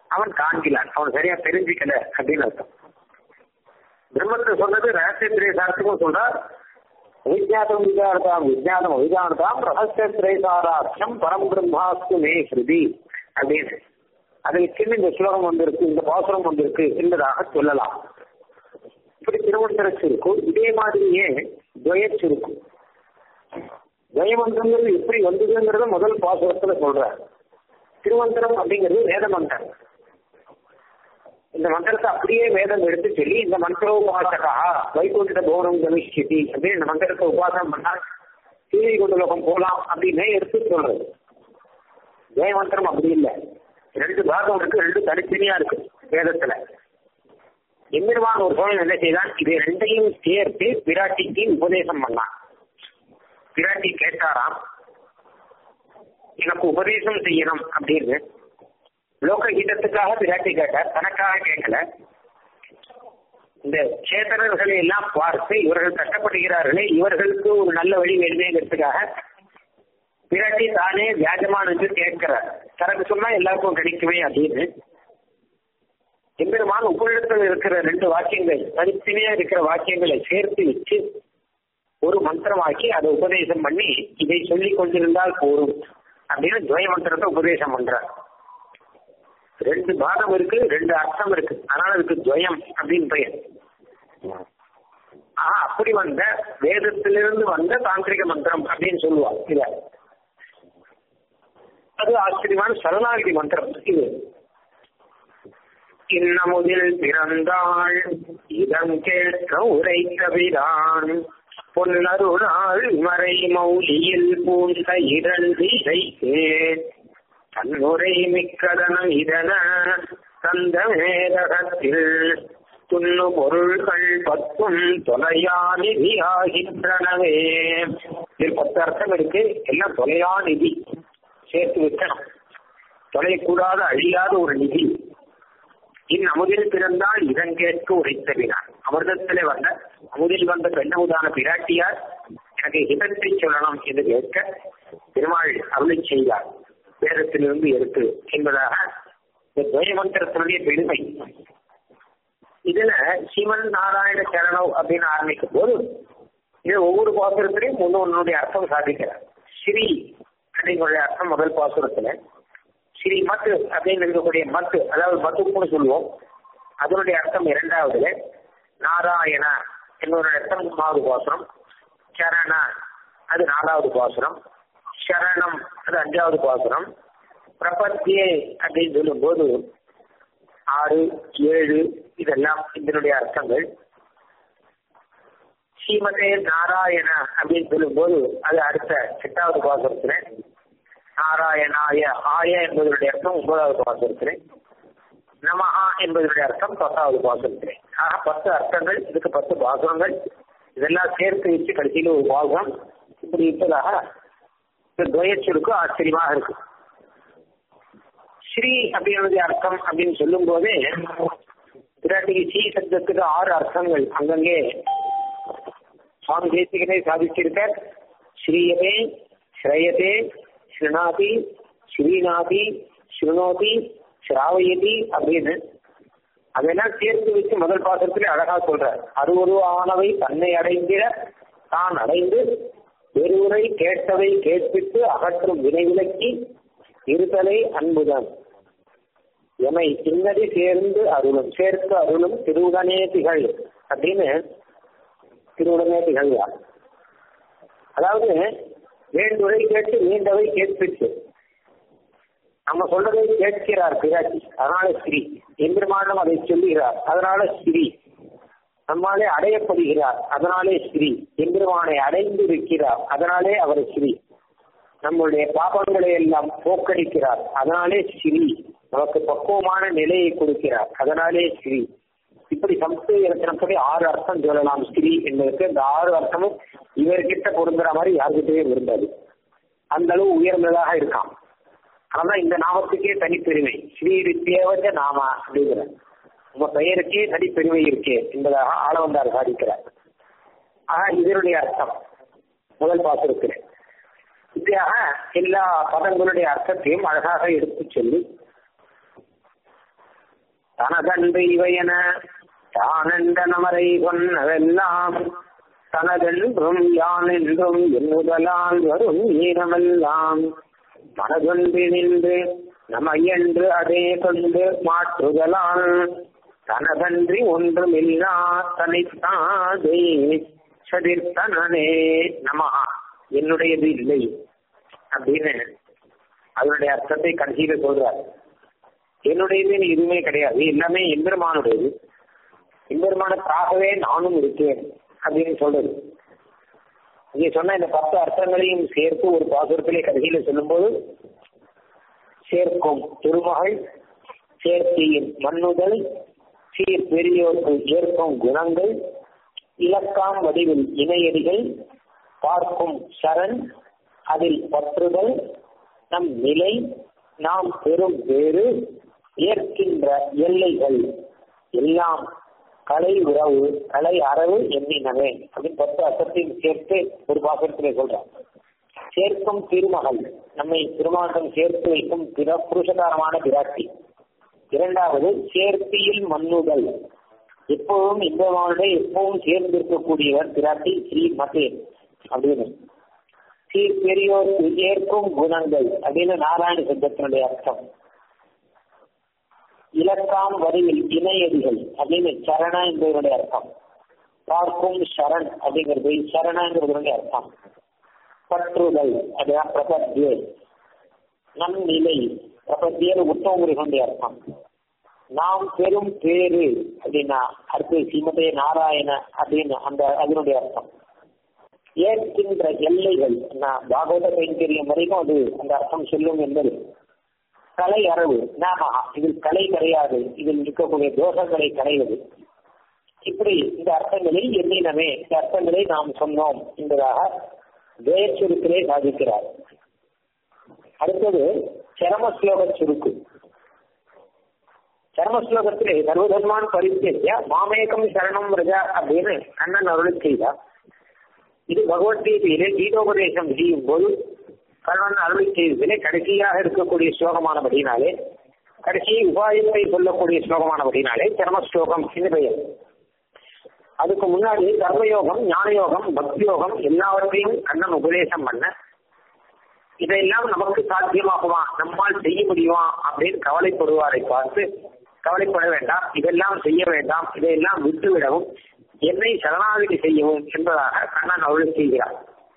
A: அவன் காண்கிறான் அவன் சரியா தெரிஞ்சுக்கல அப்படின்னு அர்த்தம் பிரம்மத்தை சொன்னது ரகசிய திரேசார்த்தமும் சொல்றார் விஜயாதம் விஜயார்த்தாம் விஜயாதம் அவிஜானதாம் ரகசிய திரேசாராட்சம் பரம் பிரம்மாஸ்து மே ஸ்ருதி அப்படின்னு அதற்கு இந்த ஸ்லோகம் வந்திருக்கு இந்த பாசுரம் வந்திருக்கு என்பதாக சொல்லலாம் இப்படி திருமந்திர சுருக்கும் இதே மாதிரியே துவய சுருக்கும் துவயமந்திரங்கிறது எப்படி வந்ததுங்கிறத முதல் பாசுரத்துல சொல்றார் திருமந்திரம் அப்படிங்கிறது வேத மந்திரம் இந்த மந்திரத்தை அப்படியே வேதம் எடுத்து சொல்லி இந்த மந்திரோபாசகா வைகுண்ட பௌரம் கமிஷ்யதி அப்படின்னு இந்த மந்திரத்தை உபாசனம் பண்ணா சீதை கொண்டு லோகம் போலாம் அப்படின்னே எடுத்து சொல்றது ஜெய மந்திரம் அப்படி இல்லை ரெண்டு பாகம் இருக்கு ரெண்டு தனித்தனியா இருக்கு வேதத்துல எம்பெருமான் ஒரு சோழன் என்ன செய்தான் இது ரெண்டையும் சேர்த்து விராட்டிக்கு உபதேசம் பண்ணான் விராட்டி கேட்டாராம் எனக்கு உபதேசம் செய்யணும் அப்படின்னு லோகஹிதத்துக்காக விராட்டி கேட்டார் தனக்காக கேட்கல இந்த சேத்தனர்களை எல்லாம் பார்த்து இவர்கள் கஷ்டப்படுகிறார்களே இவர்களுக்கு ஒரு நல்ல வழி வேணுமேங்கிறதுக்காக விராட்டி தானே வியாஜமான் என்று கேட்கிறார் தனக்கு சொன்னா எல்லாருக்கும் கிடைக்குமே அப்படின்னு எம்பெருமான் உபரிடத்தில் இருக்கிற ரெண்டு வாக்கியங்கள் தனித்தனியா இருக்கிற வாக்கியங்களை சேர்த்து வச்சு ஒரு மந்திரமாக்கி அதை உபதேசம் பண்ணி இதை சொல்லி கொண்டிருந்தால் போரும் அப்படின்னு துவய மந்திரத்தை உபதேசம் பண்றார் ரெண்டு பாகம் இருக்கு ரெண்டு அர்த்தம் இருக்கு அதனால அதுக்கு துவயம் அப்படின்னு பெயர் ஆஹ் அப்படி வந்த வேதத்திலிருந்து வந்த தாந்திரிக மந்திரம் அப்படின்னு சொல்லுவாங்க இத அது ஆச்சரியமான சரணாகதி மந்திரம் இது இன்னமுதில் பிறந்தாள் இதம் கேட்க உரைத்தவிரான் பொன்னருளாள் மறை மௌலியில் பூந்த இரண்டு இசைத்தேன் தன்னுரை மிக்கதனம் இதன தந்த மேதகத்தில் துண்ணு பொருள்கள் பத்தும் தொலையா நிதி ஆகின்றனவே இதில் பத்து அர்த்தம் இருக்கு எல்லாம் தொலையா நிதி சேர்த்து வைக்கணும் தொலைக்கூடாத அழியாத ஒரு நிதி இன் அமுதில் பிறந்தால் இதன் கேட்க உரைத்தவினான் அமிர்தத்திலே வந்த அமுதில் வந்த பெண்ணமுதான பிராட்டியார் எனக்கு இதத்தை சொல்லணும் என்று கேட்க பெருமாள் அருளை செய்தார் வேதத்திலிருந்து எடுத்து என்பதாக இந்த துவய மந்திரத்தினுடைய பெருமை இதுல சிவன் நாராயண சரணவ் அப்படின்னு ஆரம்பிக்கும் போது இது ஒவ்வொரு பாசுரத்திலையும் ஒன்று ஒன்னுடைய அர்த்தம் சாதிக்கிறார் ஸ்ரீ அப்படிங்கிற அர்த்தம் முதல் பாசுரத்துல ஸ்ரீ மத்து அப்படின்னு இருக்கக்கூடிய மத்து அதாவது மத்துக்குன்னு சொல்லுவோம் அதனுடைய அர்த்தம் இரண்டாவதுல நாராயண என்னோட அர்த்தம் மூணாவது பாசுரம் சரண அது நாலாவது பாசுரம் சரணம் அது அஞ்சாவது பாசுரம் பிரபத்தியே அப்படின்னு சொல்லும்போது ஆறு ஏழு இதெல்லாம் இதனுடைய அர்த்தங்கள் ஸ்ரீமதே நாராயண அப்படின்னு சொல்லும்போது அது அடுத்த எட்டாவது பாசுரத்துல நாராயணாய ஆய என்பதனுடைய அர்த்தம் ஒன்பதாவது பாசுரத்திலே நமஹா என்பதனுடைய அர்த்தம் பத்தாவது பாசுரத்திலே ஆக பத்து அர்த்தங்கள் இதுக்கு பத்து பாசுரங்கள் இதெல்லாம் சேர்த்து வச்சு கடைசியில் ஒரு பாகம் இப்படி இருப்பதாக இந்த துவயச்சொலுக்கு ஆச்சரியமாக இருக்கு ஸ்ரீ அப்படின்றது அர்த்தம் அப்படின்னு சொல்லும் போதே பிராட்டிக்கு ஸ்ரீ சப்தத்துக்கு ஆறு அர்த்தங்கள் அங்கங்கே சுவாமி தேசிகனே சாதிச்சிருக்கார் ஸ்ரீயதே ஸ்ரயதே ஸ்ருணாதி ஸ்ரீநாதி ஸ்ருணோதி ஸ்ராவயதி அப்படின்னு அதெல்லாம் சேர்த்து வச்சு முதல் பாசத்துல அழகா சொல்றார் அருவருவானவை தன்னை அடைந்திட தான் அடைந்து வெறுவுரை கேட்டவை கேட்பித்து அகற்றும் வினைவிலக்கி இருத்தலை அன்புதான் எமை பின்னடி சேர்ந்து அருளும் சேர்த்து அருளும் திருவுடனே திகழ் அப்படின்னு திருவுடனே திகழ்வார் அதாவது வேண்டுரை கேட்டு நீண்டவை கேட்பிட்டு நம்ம சொல்றதை கேட்கிறார் பிராட்டி அதனால ஸ்ரீ எம்பெருமானம் அதை சொல்லுகிறார் அதனால ஸ்ரீ நம்மாலே அடையப்படுகிறார் அதனாலே ஸ்ரீ எம்பெருமானை அடைந்து இருக்கிறார் அதனாலே அவர் ஸ்ரீ நம்முடைய பாபங்களை எல்லாம் போக்கடிக்கிறார் அதனாலே ஸ்ரீ நமக்கு பக்குவமான நிலையை கொடுக்கிறார் அதனாலே ஸ்ரீ இப்படி சம்ஸ்கிருத இலக்கணப்படி ஆறு அர்த்தம் சொல்லலாம் ஸ்ரீ என்பதற்கு இந்த ஆறு அர்த்தமும் இவர்கிட்ட பொருந்துற மாதிரி யாருக்கிட்டவே விரும்பாது அந்த அளவு உயர்ந்ததாக இருக்கான் அதனால இந்த நாமத்துக்கே தனிப்பெருமை ஸ்ரீ ரித்தியவச்ச நாமா அப்படிங்கிற உங்க பெயருக்கே தனிப்பெருமை இருக்கே என்பதாக ஆளவந்தார் சாதிக்கிறார் ஆக இதனுடைய அர்த்தம் முதல் பாசுரத்தில் இப்படியாக எல்லா பதங்களுடைய அர்த்தத்தையும் அழகாக எடுத்து சொல்லி தனதன்று இவையென தானென்ற நமரை கொன்னவெல்லாம் தனதென்றும் யான் என்றும் என்னுதலால் வரும் ஈனமெல்லாம் மனதொன்று நின்று நமையென்று அதே கொண்டு மாற்றுதலால் தனதன்றி ஒன்றுமில்லா தனித்தாதே சதிர்த்தனே நம என்னுடையது இல்லை அப்படின்னு அதனுடைய அர்த்தத்தை கடைசியில சொல்றார் என்னுடையதுன்னு எதுவுமே கிடையாது எல்லாமே எம்பெருமானுடையது எம்பெருமானுக்காகவே நானும் இருக்கேன் அப்படின்னு சொல்றது இங்க சொன்ன இந்த பத்து அர்த்தங்களையும் சேர்த்து ஒரு பாசுரத்திலே கடைசியில சொல்லும்போது சேர்க்கும் திருமகள் சேர்த்தியின் மண்ணுதல் சீர் பெரியோருக்கு ஏற்கும் குணங்கள் இலக்காம் வடிவில் இணையடிகள் பார்க்கும் சரண் அதில் பற்றுதல் நம் நிலை நாம் பெறும் வேறு ஏற்கின்ற எல்லைகள் எல்லாம் கலை உறவு கலை அரவு எண்ணினவே அப்படின்னு பத்து அர்த்தத்தையும் சேர்த்து ஒரு பாசத்திலே சொல்றான் சேர்க்கும் திருமகள் நம்மை திருமணம் சேர்த்து வைக்கும் பிற புருஷகாரமான பிராட்டி இரண்டாவது சேர்த்தியில் மண்ணுதல் எப்பவும் இன்பமானுடைய எப்பவும் சேர்ந்திருக்கக்கூடியவர் பிராட்டி ஸ்ரீ மதே அப்படின்னு சீர் பெரியோருக்கு ஏற்கும் குணங்கள் அப்படின்னு நாராயண சப்தத்தினுடைய அர்த்தம் இலக்காம் வடிவில் இணையடிகள் அப்படின்னு சரண என்பதனுடைய அர்த்தம் பார்க்கும் சரண் அப்படிங்கிறது சரணங்கிறதுடைய அர்த்தம் பற்றுதல் அதுதான் பிரபத்தியே நம் நிலை பிரபத்தியர் உத்தவங்களுடைய அர்த்தம் நாம் பெரும் பேரு அப்படின்னா அடுத்து ஸ்ரீமதே நாராயண அப்படின்னு அந்த அதனுடைய அர்த்தம் ஏற்கின்ற எல்லைகள் பாகவத கைங்கரியம் வரைக்கும் அது அந்த அர்த்தம் சொல்லும் என்பது கலை அரவு நாம இதில் கலை கிடையாது இதில் இருக்கக்கூடிய தோஷங்களை களைவது இப்படி இந்த அர்த்தங்களில் எண்ணினமே இந்த அர்த்தங்களை நாம் சொன்னோம் என்பதாக வேச்சுருக்கிலே சாதிக்கிறார் அடுத்தது சரம ஸ்லோக சுருக்கு சரம ஸ்லோகத்திலே சர்வதர்மான் பரித்தேஜ மாமேகம் சரணம் ரஜா அப்படின்னு கண்ணன் அருள் செய்தார் இது பகவத்கீதையிலே கீதோபதேசம் செய்யும் போது கண்ணன் அருள் செய்ததிலே கடைசியாக இருக்கக்கூடிய ஸ்லோகமானபடினாலே கடைசி உபாயத்தை சொல்லக்கூடிய ஸ்லோகமானபடினாலே சரம ஸ்லோகம் என்று பெயர் அதுக்கு முன்னாடி கர்மயோகம் ஞானயோகம் பக்தியோகம் எல்லாவற்றையும் கண்ணன் உபதேசம் பண்ண இதையெல்லாம் நமக்கு சாத்தியமாகுமா நம்மால் செய்ய முடியுமா அப்படின்னு கவலைப்படுவாரை பார்த்து கவலைப்பட வேண்டாம் இதெல்லாம் செய்ய வேண்டாம் இதையெல்லாம் விட்டுவிடவும் என்னை சரணாகதி செய்யவும் என்பதாக கண்ணன் அருள் செய்கிறார்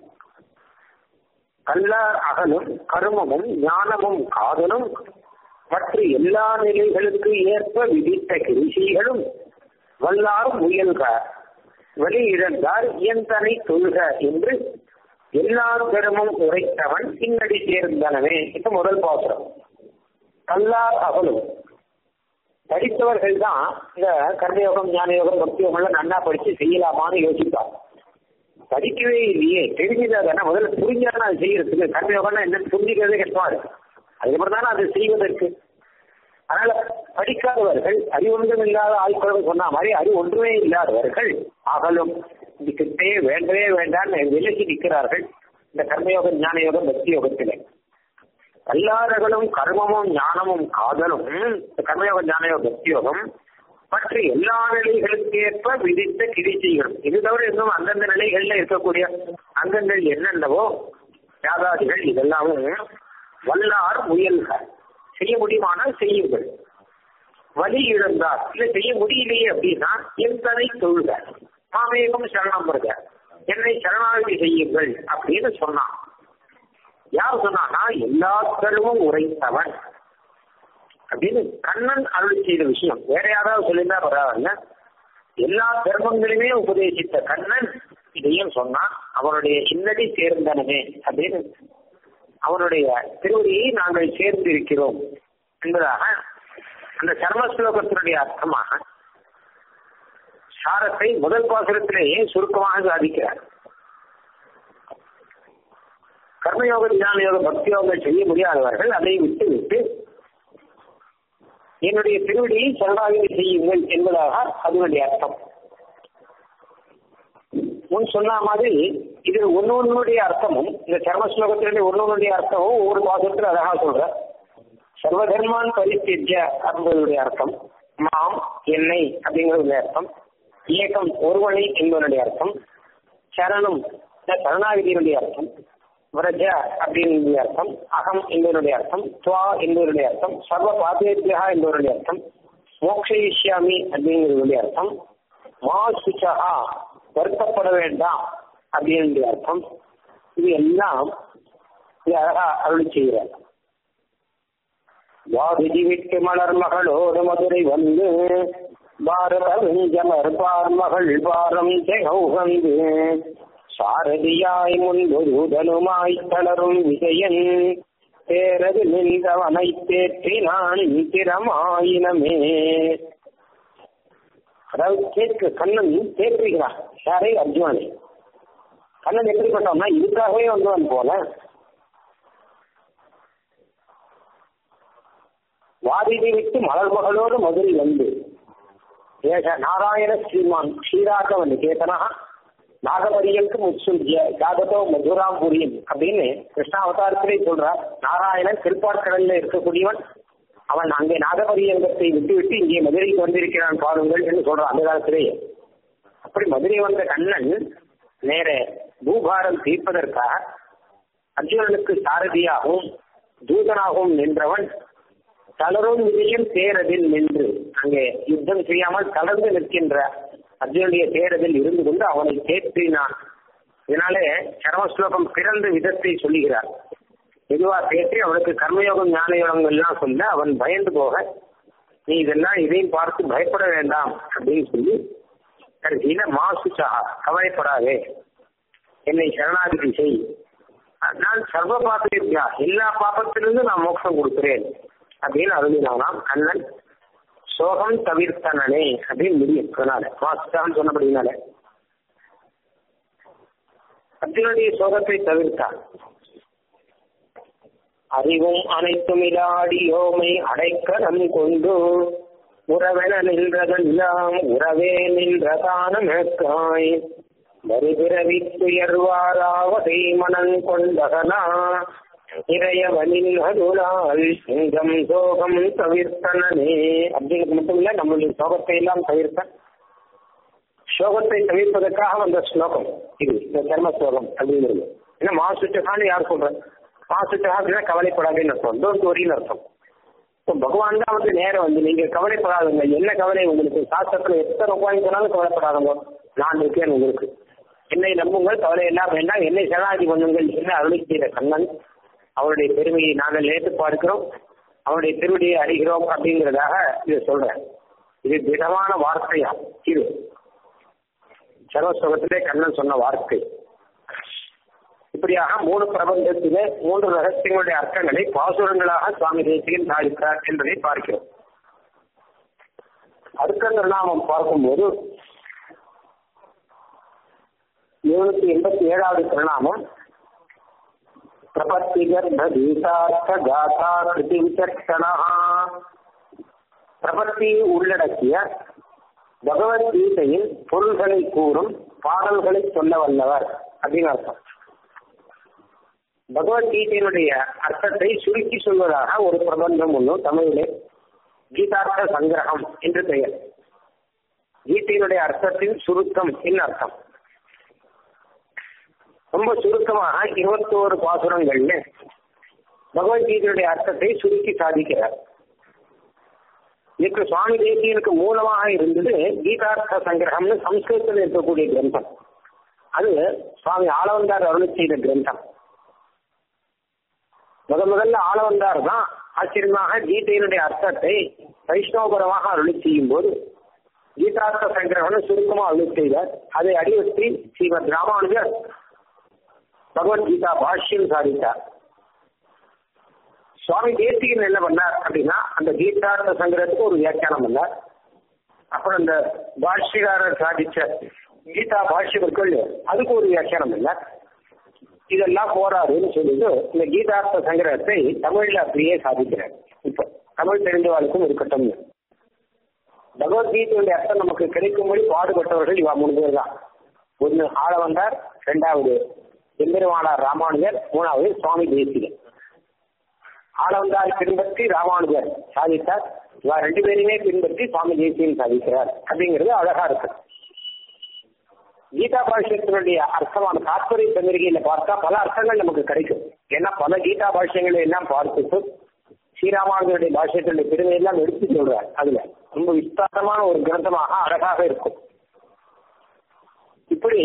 A: கல்லார் அகலும் கருமமும் ஞானமும் காதலும் மற்ற எல்லா நிலைகளுக்கு ஏற்ப விதித்த கிருஷிகளும் வல்லார் முயல்க வெளியிழந்தார் இயந்தனை தொழுக என்று எல்லா பெருமும் உரைத்தவன் பின்னடி சேர்ந்தனவே இது முதல் பாசுரம் கல்லார் அகலும் படித்தவர்கள் தான் இந்த கர்மயோகம் ஞானயோகம் பக்தியோகம் நன்னா படிச்சு செய்யலாமான்னு யோசிப்பார் படிக்கவே இல்லையே தெரிஞ்சதா தானே முதல்ல புரிஞ்சாதான் அது செய்யறதுக்கு கர்மயோகம்னா என்னன்னு புரிஞ்சுக்கிறதே கஷ்டமா இருக்கு அதுக்கப்புறம் தானே அது செய்வதற்கு அதனால படிக்காதவர்கள் அறிவொன்றும் இல்லாத ஆட்களும் சொன்ன மாதிரி அறிவு ஒன்றுமே இல்லாதவர்கள் அகலும் இதுக்கிட்டே வேண்டவே வேண்டாம்னு விலகி நிற்கிறார்கள் இந்த கர்மயோகம் ஞானயோகம் பக்தி யோகத்திலே எல்லார்களும் கர்மமும் ஞானமும் காதலும் இந்த கர்மயோக ஞானயோக பக்தி யோகம் பற்றி எல்லா நிலைகளுக்கு ஏற்ப விதித்த கிரிச்சைகளும் இது தவிர இன்னும் அந்தந்த நிலைகள்ல இருக்கக்கூடிய அங்கங்கள் என்னென்னவோ யாதாதிகள் இதெல்லாமும் வல்லார் முயல்க செய்ய முடியுமானால் செய்யுங்கள் வழி இழந்தார் இல்ல செய்ய முடியலையே அப்படின்னா எந்தனை தொழுக மாமேகம் சரணம் வருக என்னை சரணாகதி செய்யுங்கள் அப்படின்னு சொன்னான் யார் சொன்னான்னா எல்லா கருவும் உரைத்தவன் அப்படின்னு கண்ணன் அருள் செய்த விஷயம் வேற யாராவது சொல்லியிருந்தா பரவாயில்ல எல்லா தர்மங்களையுமே உபதேசித்த கண்ணன் இதையும் சொன்னான் அவனுடைய இன்னடி சேர்ந்தனமே அப்படின்னு அவனுடைய திருவடியை நாங்கள் சேர்ந்திருக்கிறோம் என்பதாக அந்த சர்ம ஸ்லோகத்தினுடைய அர்த்தமாக சாரத்தை முதல் பாசுரத்திலேயே சுருக்கமாக சாதிக்கிறார் கர்மயோக தியான யோக பக்தி யோகங்கள் செய்ய முடியாதவர்கள் அதை விட்டு விட்டு என்னுடைய திருவடியை சரணாகதி செய்யுங்கள் என்பதாக அதனுடைய அர்த்தம் முன் சொன்ன மாதிரி இது ஒன்னு ஒன்னுடைய அர்த்தமும் இந்த சர்ம ஸ்லோகத்தினுடைய ஒன்னு ஒன்னுடைய அர்த்தமும் ஒவ்வொரு பாசத்தில் அழகா சொல்ற சர்வதர்மான் பரித்தேஜ என்பதுடைய அர்த்தம் மாம் என்னை அப்படிங்கிறது அர்த்தம் ஏகம் ஒருவனை என்பதனுடைய அர்த்தம் சரணம் சரணாகிதியினுடைய அர்த்தம் விரஜ அப்படின்னு அர்த்தம் அகம் என்பதனுடைய அர்த்தம் துவா என்பதனுடைய அர்த்தம் சர்வ பாதேபியா என்பதனுடைய அர்த்தம் மோக்ஷயிஷ்யாமி அப்படிங்கிறதுடைய அர்த்தம் மா சுச்சா வருத்தப்பட வேண்டாம் அப்படின்ற அர்த்தம் இது எல்லாம் இது அழகா அருள் செய்கிறார் வாதிதி விட்டு மலர் மகளோடு மதுரை வந்து பாரத வெஞ்சமர் பார் மகள் பாரம் தெகவுகந்து சாரதியாய் முன்பொருதனுமாய் தளரும் விஜயன் தேரது நின்றவனை தேற்றினான் திறமாயினமே அதாவது கேட்க கண்ணன் தேற்றுகிறான் யாரை அர்ஜுனனை கண்ணன் எப்படிப்பட்டவனா இதுக்காகவே வந்தவன் போல வாதிதை விட்டு மலர் மகளோடு மதுரை வந்து ஏக நாராயண ஸ்ரீமான் க்ஷீராகவன் கேதனா நாகபரியனுக்கு முத்சுஜ்ய ஜாகதோ மதுராம்புரியும் அப்படின்னு கிருஷ்ணாவதாரத்திலே சொல்றார் நாராயணன் திருப்பாற்கடல்ல இருக்கக்கூடியவன் அவன் அங்கே நாகபரியங்கத்தை விட்டு விட்டு இங்கே மதுரைக்கு வந்திருக்கிறான் பாருங்கள் என்று சொல்றான் அந்த காலத்திலேயே அப்படி மதுரை வந்த கண்ணன் நேர பூபாரம் தீர்ப்பதற்காக அர்ஜுனனுக்கு சாரதியாகவும் தூதனாகவும் நின்றவன் தளரும் விஜயம் தேரதில் நின்று அங்கே யுத்தம் செய்யாமல் தளர்ந்து நிற்கின்ற அர்ஜுனுடைய தேரதில் இருந்து கொண்டு அவனை தேற்றினான் இதனாலே சரம ஸ்லோகம் பிறந்த விதத்தை சொல்லுகிறார் மெதுவா தேற்றி அவனுக்கு கர்மயோகம் ஞான யோகங்கள் எல்லாம் சொல்ல அவன் பயந்து போக நீ இதெல்லாம் இதையும் பார்த்து பயப்பட வேண்டாம் அப்படின்னு சொல்லி கடைசியில மாசுச்சா கவலைப்படாதே என்னை சரணாகிதி செய் நான் சர்வ பாத்திரியா எல்லா பாப்பத்திலிருந்து நான் மோட்சம் கொடுக்கிறேன் அப்படின்னு அருளினானாம் கண்ணன் சோகம் தவிர்த்தனனே அப்படின்னு முடியும் அதனால மாசுச்சான்னு சொன்னபடினால அர்ஜுனுடைய சோகத்தை தவிர்த்தான் அறிவும் அனைத்தும் இலாடியோமை அடைக்கலம் கொண்டு உறவென நின்றதெல்லாம் உறவே நின்றதான மேற்காய் மறுபிறவி துயர்வாராவதை மனங் கொண்டகனா இறையவனின் அருளால் சிங்கம் சோகம் தவிர்த்தனே அப்படிங்கிறது மட்டும் இல்ல நம்மளுடைய சோகத்தை எல்லாம் தவிர்த்த சோகத்தை தவிர்ப்பதற்காக வந்த ஸ்லோகம் இது இந்த தர்ம ஸ்லோகம் அப்படிங்கிறது ஏன்னா மாசுச்சகான்னு யார் சொல்ற மாசுச்சகா அப்படின்னா கவலைப்படாதுன்னு அர்த்தம் டோன்ட் ஒரின்னு அர்த்தம் இப்போ பகவான் தான் வந்து நேரம் வந்து நீங்க கவலைப்படாதுங்க என்ன கவலை உங்களுக்கு சாஸ்திரத்துல எத்தனை உட்காந்து சொன்னாலும் கவலைப்படாதுங்க நான் இருக்கேன் உங்களுக்கு என்னை நம்புங்கள் கவலை எல்லாம் வேண்டாம் என்னை சரணாதி பண்ணுங்கள் என்ன அருளி செய்த கண்ணன் அவருடைய பெருமையை நாங்கள் நேற்று பார்க்கிறோம் அவருடைய திருவடியை அறிகிறோம் அப்படிங்கிறதாக இதை சொல்றேன் இது திடமான வார்த்தையா இது சர்வஸ்வகத்திலே கண்ணன் சொன்ன வார்த்தை இப்படியாக மூணு பிரபந்தத்திலே மூன்று ரகசியங்களுடைய அர்த்தங்களை பாசுரங்களாக சுவாமி தேசியன் சாதித்தார் என்பதை பார்க்கிறோம் அடுத்த நாமம் பார்க்கும்போது எழுநூத்தி எண்பத்தி ஏழாவது பிரணாமம் பிரபத்திகர்பீதார்த்த காதா கிருதி விசர்ஷனா பிரபத்தியை உள்ளடக்கிய பகவத்கீதையின் பொருள்களை கூறும் பாடல்களை சொல்ல வல்லவர் அப்படின்னு அர்த்தம் பகவத்கீதையினுடைய அர்த்தத்தை சுருக்கி சொல்வதாக ஒரு பிரபந்தம் ஒன்று தமிழிலே கீதார்த்த சங்கிரகம் என்று பெயர் கீதையினுடைய அர்த்தத்தின் சுருக்கம் என்ன அர்த்தம் ரொம்ப சுருக்கமாக இருபத்தோரு பாசுரங்கள்ல பகவத்கீதையுடைய அர்த்தத்தை சுருக்கி சாதிக்கிறார் இதுக்கு சுவாமி தேசியனுக்கு மூலமாக இருந்தது கீதார்த்த சங்கிரகம்னு சம்ஸ்கிருதத்தில் இருக்கக்கூடிய கிரந்தம் அது சுவாமி ஆளவந்தார் அருளி செய்த கிரந்தம் முத முதல்ல ஆளவந்தார் தான் ஆச்சரியமாக கீதையினுடைய அர்த்தத்தை வைஷ்ணவபுரமாக அருளி செய்யும் போது கீதார்த்த சங்கிரகம்னு சுருக்கமா அருளி செய்தார் அதை அடிவற்றி ஸ்ரீமத் ராமானுஜர் பகவத்கீதா பாஷ்யம் சாதித்தார் சுவாமி தேசிகன் என்ன பண்ணார் அப்படின்னா அந்த கீதார்த்த சங்கிரத்துக்கு ஒரு வியாக்கியானம் பண்ணார் அப்புறம் அந்த பாஷ்யகாரர் சாதிச்ச கீதா பாஷ்யவர்கள் அதுக்கு ஒரு வியாக்கியானம் பண்ணார் இதெல்லாம் போராதுன்னு சொல்லிட்டு இந்த கீதார்த்த சங்கிரகத்தை தமிழ்ல அப்படியே சாதிக்கிறார் இப்போ தமிழ் தெரிந்தவாளுக்கும் இருக்கட்டும் பகவத்கீதையுடைய அர்த்தம் நமக்கு கிடைக்கும்படி பாடுபட்டவர்கள் இவா மூணு பேர் தான் ஒன்று ஆளவந்தார் ரெண்டாவது எம்பெருமானார் ராமானுஜர் மூணாவது சுவாமி தேசிகன் ஆளவந்தார் திரும்பத்தி ராமானுஜர் சாதித்தார் இவா ரெண்டு பேரையுமே பின்பற்றி சுவாமி தேசியம் சாதிக்கிறார் அப்படிங்கிறது அழகா இருக்கு கீதா பாஷ்யத்தினுடைய அர்த்தமான தாத்பரிய சந்திரிகையில பார்த்தா பல அர்த்தங்கள் நமக்கு கிடைக்கும் ஏன்னா பல கீதா பாஷ்யங்களை எல்லாம் பார்த்துட்டு ஸ்ரீராமானுடைய பாஷ்யத்தினுடைய பெருமை எல்லாம் எடுத்து சொல்றார் அதுல ரொம்ப விஸ்தாரமான ஒரு கிரந்தமாக அழகாக இருக்கும் இப்படி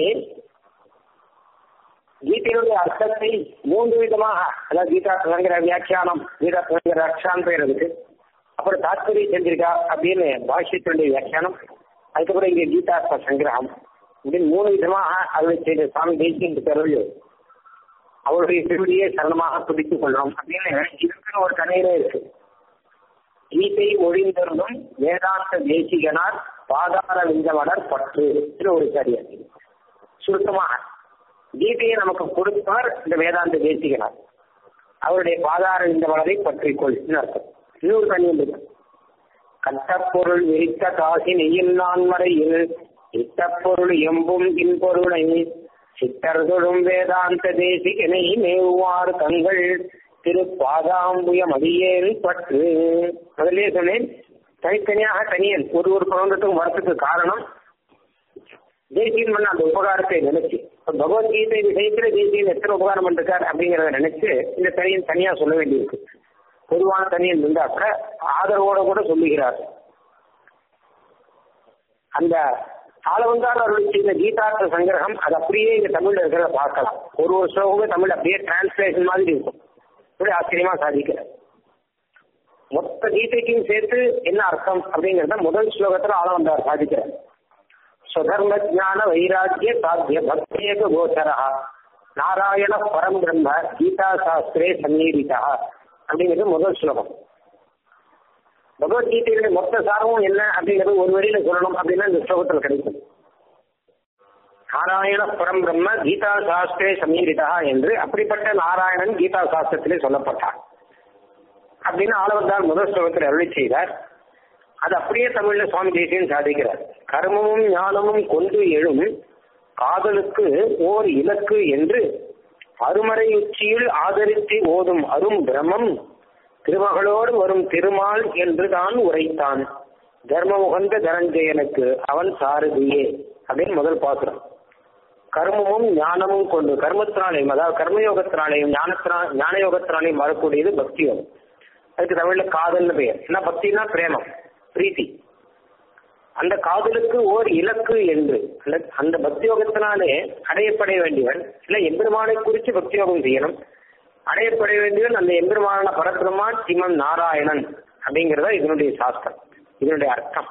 A: கீதையுடைய அர்த்தத்தை மூன்று விதமாக அதாவது கீதா சங்கர வியாக்கியானம் கீதா சங்கர ரக்ஷான் பேர் இருக்கு அப்புறம் தாத்பரிய சந்திரிகா அப்படின்னு பாஷ்யத்தினுடைய வியாக்கியானம் அதுக்கப்புறம் இங்க கீதார்த்த சங்கிரகம் இப்படின்னு மூணு விதமாக அருளை செய்த சுவாமி தேசியம் பிறகு அவருடைய திருவடியை சரணமாக துடித்துக் கொள்ளணும் அப்படின்னு இதுக்குன்னு ஒரு கதையில இருக்கு கீதை ஒழிந்திருந்தும் வேதாந்த தேசிகனார் பாதார விந்தமலர் பற்று ஒரு சரியா சுருக்கமாக கீதையை நமக்கு கொடுத்தவர் இந்த வேதாந்த தேசிகனார் அவருடைய பாதார விந்தமலரை பற்றிக்கொள் அர்த்தம் இன்னொரு தனி இருக்கு கட்டப்பொருள் விரித்த காசி நெய்யில் நான்மறையில் இட்டப்பொருள் எம்பும் இன்பொருளை சித்தர்தொழும் வேதாந்த தேசிகனை மேவுவார் தங்கள் திரு பாதாம்புயம் அடியேன் பற்று முதலே சொன்னேன் தனித்தனியாக தனியன் ஒரு ஒரு குழந்தைக்கும் வரத்துக்கு காரணம் தேசியன் பண்ண அந்த உபகாரத்தை நினைச்சு பகவத்கீதை விஷயத்துல தேசியன் எத்தனை உபகாரம் பண்ணிருக்கார் அப்படிங்கறத நினைச்சு இந்த தனியன் தனியா சொல்ல வேண்டியிருக்கு பொதுவான தனியன் இருந்தா கூட ஆதரவோட கூட சொல்லுகிறார் அந்த ஆளவந்தார் அருள் செய்த கீதார்த்த சங்கிரகம் அது அப்படியே இங்க தமிழ்ல இருக்கிறத பார்க்கலாம் ஒரு ஒரு ஸ்லோகமே தமிழ் அப்படியே டிரான்ஸ்லேஷன் மாதிரி இருக்கும் இப்படி ஆச்சரியமா சாதிக்கிறார் மொத்த கீதைக்கும் சேர்த்து என்ன அர்த்தம் அப்படிங்கறத முதல் ஸ்லோகத்துல ஆளவந்தார் சாதிக்கிறார் ஸ்வதர்ம ஜான வைராக்கிய சாத்திய பக்தேக கோச்சரா நாராயண பரம் பிரம்ம கீதா சாஸ்திரே சந்நீரிதா அப்படிங்கிறது முதல் ஸ்லோகம் பகவத்கீதையுடைய மொத்த சாரமும் என்ன அப்படிங்கிறது ஒரு வரியில சொல்லணும் அப்படின்னா இந்த ஸ்லோகத்தில் கிடைக்கும் நாராயண பரம் பிரம்ம கீதா சாஸ்திரே சமீரிதா என்று அப்படிப்பட்ட நாராயணன் கீதா சாஸ்திரத்திலே சொல்லப்பட்டார் அப்படின்னு ஆளவர்தான் முதல் ஸ்லோகத்தில் அருளி செய்தார் அது அப்படியே தமிழ்ல சுவாமி தேசியன் சாதிக்கிறார் கர்மமும் ஞானமும் கொண்டு எழும் காதலுக்கு ஓர் இலக்கு என்று அருமறை உச்சியில் ஆதரித்து ஓதும் அரும் பிரமம் திருமகளோடு வரும் திருமால் என்று தான் உரைத்தான் தர்ம உகந்த தனஞ்சயனுக்கு அவன் சாரதியே அப்படின்னு முதல் பாசுரம் கர்மமும் ஞானமும் கொண்டு கர்மத்தினாலையும் அதாவது கர்மயோகத்தினாலையும் ஞானத்தினா ஞான யோகத்தினாலையும் வரக்கூடியது பக்தி யோகம் அதுக்கு தமிழ்ல காதல்னு பெயர் என்ன பக்தினா பிரேமம் பிரீத்தி அந்த காதலுக்கு ஓர் இலக்கு என்று அந்த அந்த பக்தி யோகத்தினாலே அடையப்பட வேண்டியவன் இல்ல எம்பெருமானை குறித்து பக்தி யோகம் செய்யணும் அடையப்பட வேண்டியவன் அந்த எம்பெருமான பரபிரமா சிமன் நாராயணன் அப்படிங்கறத இதனுடைய சாஸ்திரம் இதனுடைய அர்த்தம்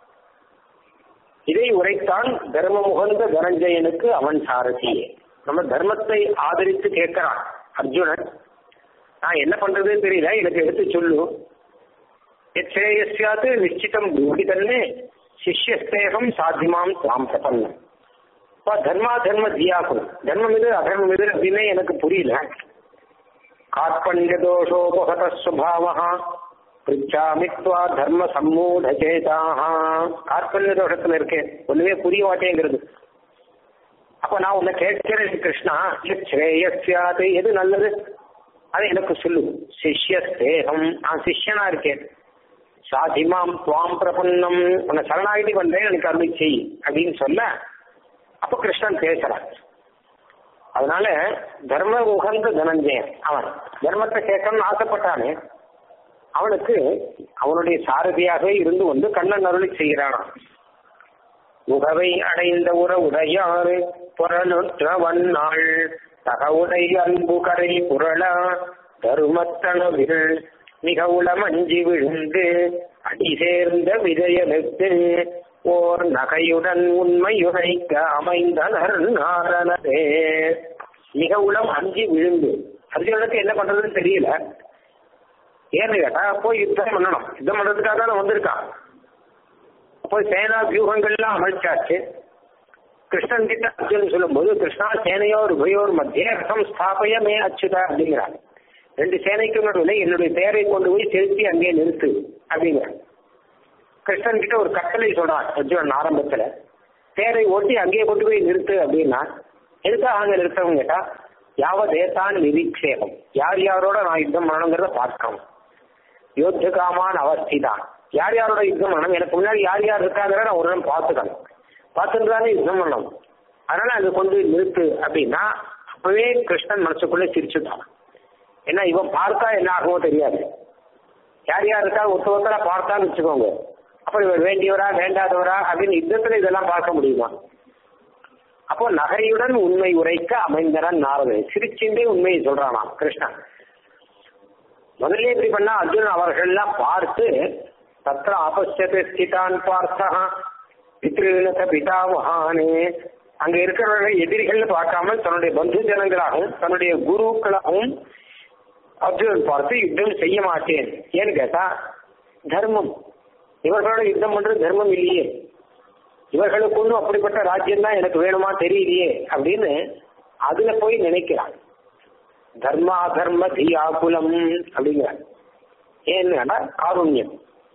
A: இதை உரைத்தான் தர்ம முகந்த தனஞ்சயனுக்கு அவன் சாரதியே நம்ம தர்மத்தை ஆதரித்து கேட்கிறான் அர்ஜுனன் நான் என்ன பண்றதுன்னு தெரியல எனக்கு எடுத்து சொல்லு எச்சேயஸ்யாத்து நிச்சிதம் பூமி தன்னே சிஷ்யஸ்தேகம் சாத்தியமாம் தாம் பிரபன்னம் இப்போ தர்மா தர்ம தியாகும் தர்மம் இது அதர்மம் இது அப்படின்னே எனக்கு புரியல கார்பண்ய தோஷோபகத சுபாவா பிரிச்சாமித்வா தர்ம சம்மூட சேதாக கார்பண்ய தோஷத்துல இருக்கேன் ஒண்ணுமே புரிய மாட்டேங்கிறது அப்ப நான் உன்னை கேட்கிறேன் கிருஷ்ணா ஸ்ரேயஸ்யாது எது நல்லது அதை எனக்கு சொல்லு சிஷ்யஸ்தேகம் நான் சிஷ்யனா இருக்கேன் சாதிமாம் துவாம் பிரபன்னம் உன்னை சரணாகிதி பண்றேன் எனக்கு அருளை செய் அப்படின்னு சொல்ல அப்ப கிருஷ்ணன் பேசுறான் அதனால தர்ம உகந்த தனஞ்சயன் அவன் தர்மத்தை கேட்கணும்னு ஆசைப்பட்டானே அவனுக்கு அவனுடைய சாரதியாகவே இருந்து வந்து கண்ணன் அருளி செய்கிறானாம் முகவை அடைந்த உற உடையாறு புறநுற்ற வண்ணாள் தகவுடை அன்பு கரை புரளா தருமத்தனவில் மிக உளமஞ்சி விழுந்து அடி சேர்ந்த விஜயனுக்கு ஓர் நகையுடன் உண்மையுரைக்க அமைந்தனர் நாரணரே மிக உளம் அஞ்சி விழுந்து அர்ஜுனனுக்கு என்ன பண்றதுன்னு தெரியல ஏன்னு கேட்டா போய் யுத்தம் பண்ணணும் யுத்தம் பண்றதுக்காக தான் வந்திருக்கான் போய் சேனா வியூகங்கள்லாம் அமைச்சாச்சு கிருஷ்ணன் கிட்ட அர்ஜுனன் சொல்லும்போது கிருஷ்ணா சேனையோர் உபயோர் மத்திய ரசம் ஸ்தாபய மே அச்சுதா அப்படிங்கிறான் ரெண்டு சேனைக்கும் நடுவில் என்னுடைய பெயரை கொண்டு போய் செலுத்தி அங்கே நிறுத்து அப்படிங்கிறான் கிருஷ்ணன் கிட்ட ஒரு கட்டளை சொல்றான் அர்ஜுனன் ஆரம்பத்துல தேரை ஓட்டி அங்கேயே கொண்டு போய் நிறுத்து அப்படின்னா எதுக்காக அங்க நிறுத்தவங்க கேட்டா யாவ தேசான் நிரீக்ஷேபம் யார் யாரோட நான் யுத்தம் பண்ணணுங்கிறத பார்க்கணும் யோத்த காமான் அவஸ்திதான் யார் யாரோட யுத்தம் பண்ணணும் எனக்கு முன்னாடி யார் யார் இருக்காங்கிற நான் ஒரு நாள் பார்த்துக்கணும் பார்த்துட்டு தானே யுத்தம் பண்ணணும் அதனால அது கொண்டு நிறுத்து அப்படின்னா அப்பவே கிருஷ்ணன் மனசுக்குள்ளே சிரிச்சுட்டான் ஏன்னா இவன் பார்த்தா என்ன ஆகுமோ தெரியாது யார் யார் இருக்கா ஒருத்த ஒருத்தரா பார்த்தான்னு வச்சுக்கோங்க அப்ப இவர் வேண்டியவரா வேண்டாதவரா அப்படின்னு யுத்தத்துல இதெல்லாம் பார்க்க முடியுமா அப்போ நகையுடன் உண்மை உரைக்க அமைந்தனன் நாரதன் சிரிச்சுட்டே உண்மையை சொல்றானா கிருஷ்ணன் முதல்ல இப்படி பண்ணா அர்ஜுனன் அவர்கள்லாம் பார்த்து தத்திர ஆபஸ்யத்தை ஸ்திதான் பார்த்தா பித்ருவினத பிதாமகானே அங்க இருக்கிறவர்கள் எதிரிகள்னு பார்க்காம தன்னுடைய பந்து ஜனங்களாகவும் தன்னுடைய குருக்களாகவும் அர்ஜுனன் பார்த்து யுத்தம் செய்ய மாட்டேன் ஏன்னு கேட்டா தர்மம் இவர்களோட யுத்தம் பண்றது தர்மம் இல்லையே இவர்களுக்கு ஒன்றும் அப்படிப்பட்ட ராஜ்யம் தான் எனக்கு வேணுமா தெரியலையே அப்படின்னு அதுல போய் நினைக்கிறான் தர்மா தர்ம தியாகுலம் அப்படிங்கிறார் ஏன்னா காருண்யம்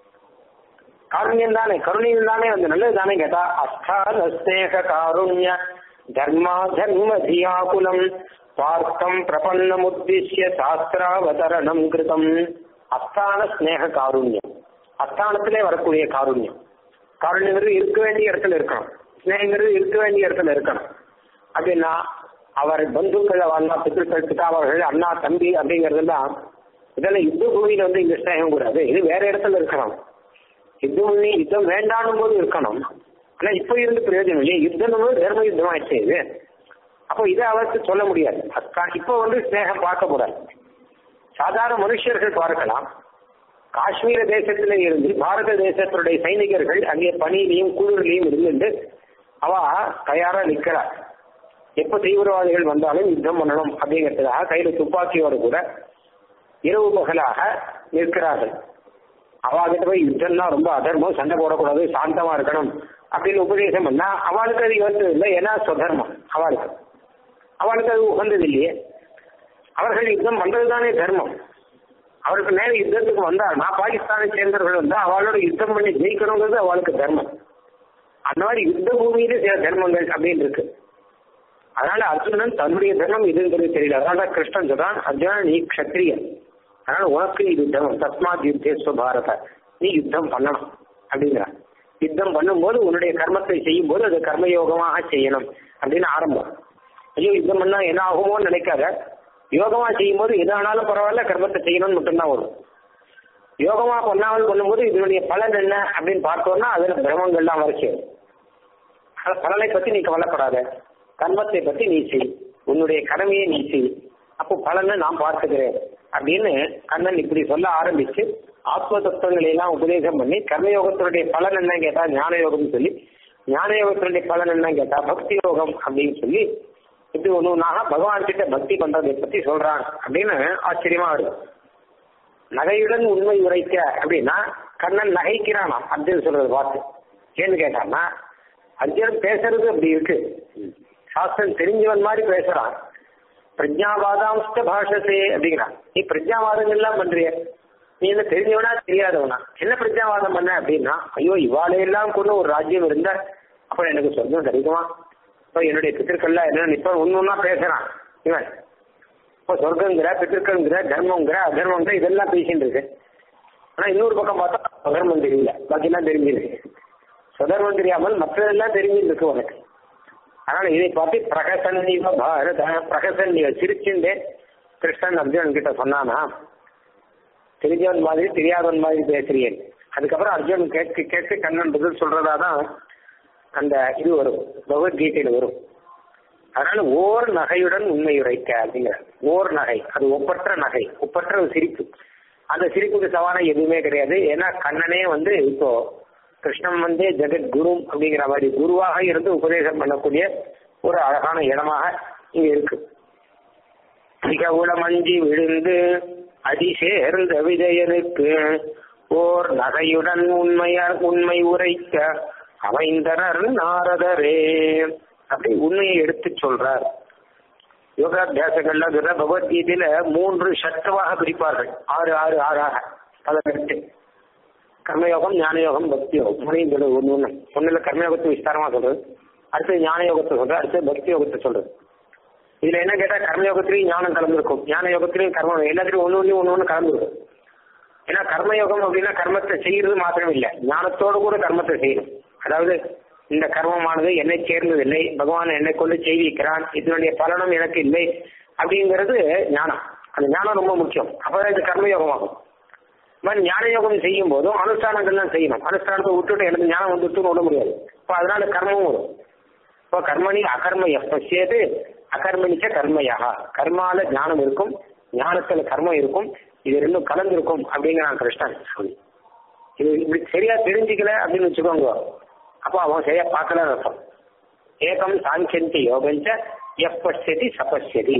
A: காருண்யம் தானே கருணையும் தானே அந்த நல்லது தானே கேட்டா அஸ்தான ஸ்நேக காருண்ய தர்மா தர்ம தியாகுலம் பார்த்தம் பிரபன்னம் உத்திஷ்ய சாஸ்திராவதரணம் கிருதம் அஸ்தான ஸ்நேக காருண்யம் அஸ்தானத்திலே வரக்கூடிய காருண்யம் காருண்யங்கிறது இருக்க வேண்டிய இடத்துல இருக்கணும் ஸ்னேகங்கிறது இருக்க வேண்டிய இடத்துல இருக்கணும் அப்படின்னா அவர் பந்துக்கள் அண்ணா பித்திருக்கள் பிதாவர்கள் அண்ணா தம்பி அப்படிங்கறதெல்லாம் இதெல்லாம் யுத்த பூமியில வந்து இந்த ஸ்னேகம் கூடாது இது வேற இடத்துல இருக்கணும் யுத்த பூமி யுத்தம் வேண்டாம் போது இருக்கணும் ஆனா இப்ப இருந்து பிரயோஜனம் இல்லையா யுத்தம் போது தர்ம யுத்தம் ஆயிடுச்சு இது அப்போ இதை அவருக்கு சொல்ல முடியாது இப்போ வந்து ஸ்னேகம் பார்க்க கூடாது சாதாரண மனுஷர்கள் பார்க்கலாம் காஷ்மீர தேசத்துல இருந்து பாரத தேசத்தினுடைய சைனிகர்கள் அங்கே பனியிலையும் குளிர்லையும் இருந்துட்டு அவ தயாரா நிக்கிறார் எப்ப தீவிரவாதிகள் வந்தாலும் யுத்தம் பண்ணணும் அப்படிங்கிறதுக்காக கையில துப்பாக்கியோடு கூட இரவு பகலாக நிற்கிறார்கள் அவகிட்ட போய் யுத்தம்னா ரொம்ப அதர்மம் சண்டை போடக்கூடாது சாந்தமா இருக்கணும் அப்படின்னு உபதேசம் பண்ணா அவளுக்கு அது யோசிச்சது இல்லை ஏன்னா சுதர்மம் அவளுக்கு அவளுக்கு அது உகந்தது இல்லையே அவர்கள் யுத்தம் பண்றது தானே தர்மம் அவருக்கு நேர யுத்தத்துக்கு வந்தாருன்னா பாகிஸ்தானை சேர்ந்தவர்கள் வந்தா அவளோட யுத்தம் பண்ணி ஜெயிக்கணுங்கிறது அவளுக்கு தர்மம் அந்த மாதிரி யுத்த பூமியில சில தர்மங்கள் அப்படின்னு இருக்கு அதனால அர்ஜுனன் தன்னுடைய தர்மம் இதுங்கிறது தெரியல அதனால கிருஷ்ணன் சொல்றான் அர்ஜுனா நீ கஷத்திரியன் அதனால உனக்கு இது தர்மம் தஸ்மாத் யுத்தேஸ்வ பாரத நீ யுத்தம் பண்ணணும் அப்படிங்கிறான் யுத்தம் பண்ணும்போது உன்னுடைய கர்மத்தை செய்யும் போது அது கர்மயோகமாக செய்யணும் அப்படின்னு ஆரம்பம் ஐயோ யுத்தம் பண்ணா என்ன ஆகுமோன்னு நினைக்காத யோகமா செய்யும் போது எது ஆனாலும் பரவாயில்ல கர்மத்தை செய்யணும்னு மட்டும்தான் வரும் யோகமா பண்ணாமல் பண்ணும்போது இதனுடைய பலன் என்ன அப்படின்னு பார்த்தோம்னா அதுல பிரமங்கள்லாம் வரைக்கும் பலனை பத்தி நீ கவலைப்படாத கர்மத்தை பத்தி நீ செய் உன்னுடைய கடமையை நீ செய் அப்போ பலனை நான் பார்த்துக்கிறேன் அப்படின்னு கண்ணன் இப்படி சொல்ல ஆரம்பிச்சு ஆத்ம தத்துவங்களை எல்லாம் உபதேசம் பண்ணி கர்மயோகத்தினுடைய பலன் என்ன கேட்டா ஞான யோகம்னு சொல்லி ஞான யோகத்தினுடைய பலன் என்ன கேட்டா பக்தி யோகம் அப்படின்னு சொல்லி இப்படி ஒண்ணு ஒன்னாக பகவான் கிட்ட பக்தி பண்றதை பத்தி சொல்றான் அப்படின்னு ஆச்சரியமா இருக்கு நகையுடன் உண்மை உரைக்க அப்படின்னா கண்ணன் நகைக்கிறானாம் அர்ஜுன் சொல்றது பார்த்து ஏன்னு கேட்டான்னா அர்ஜுனன் பேசுறது அப்படி இருக்கு சாஸ்திரம் தெரிஞ்சவன் மாதிரி பேசுறான் பிரஜாவாதாம்ஸ்ட பாஷசே அப்படிங்கிறான் நீ பிரஜாவாதங்கள் எல்லாம் பண்றிய நீ என்ன தெரிஞ்சவனா தெரியாதவனா என்ன பிரஜாவாதம் பண்ண அப்படின்னா ஐயோ இவாளையெல்லாம் கூட ஒரு ராஜ்யம் இருந்தா அப்புறம் எனக்கு சொந்தம் கிடைக்குமா இப்போ என்னுடைய பித்திருக்கள்லாம் என்ன இப்ப ஒன்னு ஒன்னா பேசுறான் இவன் இப்போ சொர்க்கங்கிற பித்திருக்கள்ங்கிற தர்மங்கிற அதர்மங்கிற இதெல்லாம் பேசிட்டு இருக்கு ஆனா இன்னொரு பக்கம் பார்த்தா சுதர்மம் தெரியல பாக்கியெல்லாம் தெரிஞ்சிருக்கு சுதர்மம் தெரியாமல் மற்றதெல்லாம் தெரிஞ்சிருக்கு உனக்கு அதனால இதை பார்த்து பிரகசன்னிவ பாரத பிரகசன்னிவ சிரிச்சுண்டே கிருஷ்ணன் அர்ஜுனன் கிட்ட சொன்னானா தெரிஞ்சவன் மாதிரி தெரியாதவன் மாதிரி பேசுறேன் அதுக்கப்புறம் அர்ஜுனன் கேட்க கேட்க கண்ணன் பதில் சொல்றதா தான் அந்த இது வரும் பகவத்கீதையில வரும் அதனால ஓர் நகையுடன் உண்மை உரைக்க அப்படிங்கிற ஓர் நகை அது ஒப்பற்ற நகை ஒப்பற்ற ஒரு சிரிப்பு அந்த சிரிப்புக்கு சவான எதுவுமே கிடையாது ஏன்னா கண்ணனே வந்து இப்போ கிருஷ்ணன் வந்து ஜெகத் குரு அப்படிங்கிற மாதிரி குருவாக இருந்து உபதேசம் பண்ணக்கூடிய ஒரு அழகான இடமாக இங்க இருக்கு மிக உளமஞ்சி விழுந்து அடி சேர்ந்த விஜயனுக்கு ஓர் நகையுடன் உண்மையார் உண்மை உரைக்க அமைந்தனர் நாரதரே அப்படி உண்மையை எடுத்து சொல்றார் யோகாபியாசங்கள்ல சொல்ற பகவத்கீதையில மூன்று சட்டமாக பிரிப்பார்கள் ஆறு ஆறு ஆறாக பதினெட்டு கர்மயோகம் ஞானயோகம் பக்தி யோகம் மூணையும் சொல்றது ஒண்ணு ஒண்ணு ஒண்ணுல கர்மயோகத்தை விஸ்தாரமா சொல்றது அடுத்து ஞான யோகத்தை சொல்றது அடுத்து பக்தி யோகத்தை சொல்றது இதுல என்ன கேட்டா கர்மயோகத்திலையும் ஞானம் கலந்துருக்கும் ஞான யோகத்திலையும் கர்மம் எல்லாத்திலையும் ஒண்ணு ஒண்ணு ஒண்ணு ஒண்ணு கலந்துருக்கும் ஏன்னா கர்மயோகம் அப்படின்னா கர்மத்தை செய்யறது மாத்திரம் இல்லை ஞானத்தோடு கூட கர்மத்தை செய்யணும் அதாவது இந்த கர்மமானது என்னை சேர்ந்ததில்லை பகவான் என்னை கொண்டு செய்விக்கிறான் இதனுடைய பலனும் எனக்கு இல்லை அப்படிங்கிறது ஞானம் அந்த ஞானம் ரொம்ப முக்கியம் அப்பதான் இது கர்மயோகமாகும் மாதிரி ஞான யோகம் செய்யும் போதும் அனுஷ்டானங்கள்லாம் செய்யணும் அனுஷ்டானத்தை விட்டுட்டு எனக்கு ஞானம் வந்துட்டுன்னு விட முடியாது இப்போ அதனால கர்மமும் வரும் இப்போ கர்மணி அகர்ம எப்பசியது அகர்மணிக்க கர்மயா கர்மால ஞானம் இருக்கும் ஞானத்துல கர்மம் இருக்கும் இது ரெண்டும் கலந்திருக்கும் அப்படிங்கிறான் கிருஷ்ணன் சொல்லி இது இப்படி சரியா தெரிஞ்சுக்கல அப்படின்னு வச்சுக்கோங்க அப்போ அவன் சரியா பார்க்கலன்னு அர்த்தம் ஏகம் சாங்கியந்தி யோகஞ்ச எப்பசியதி சபசியதி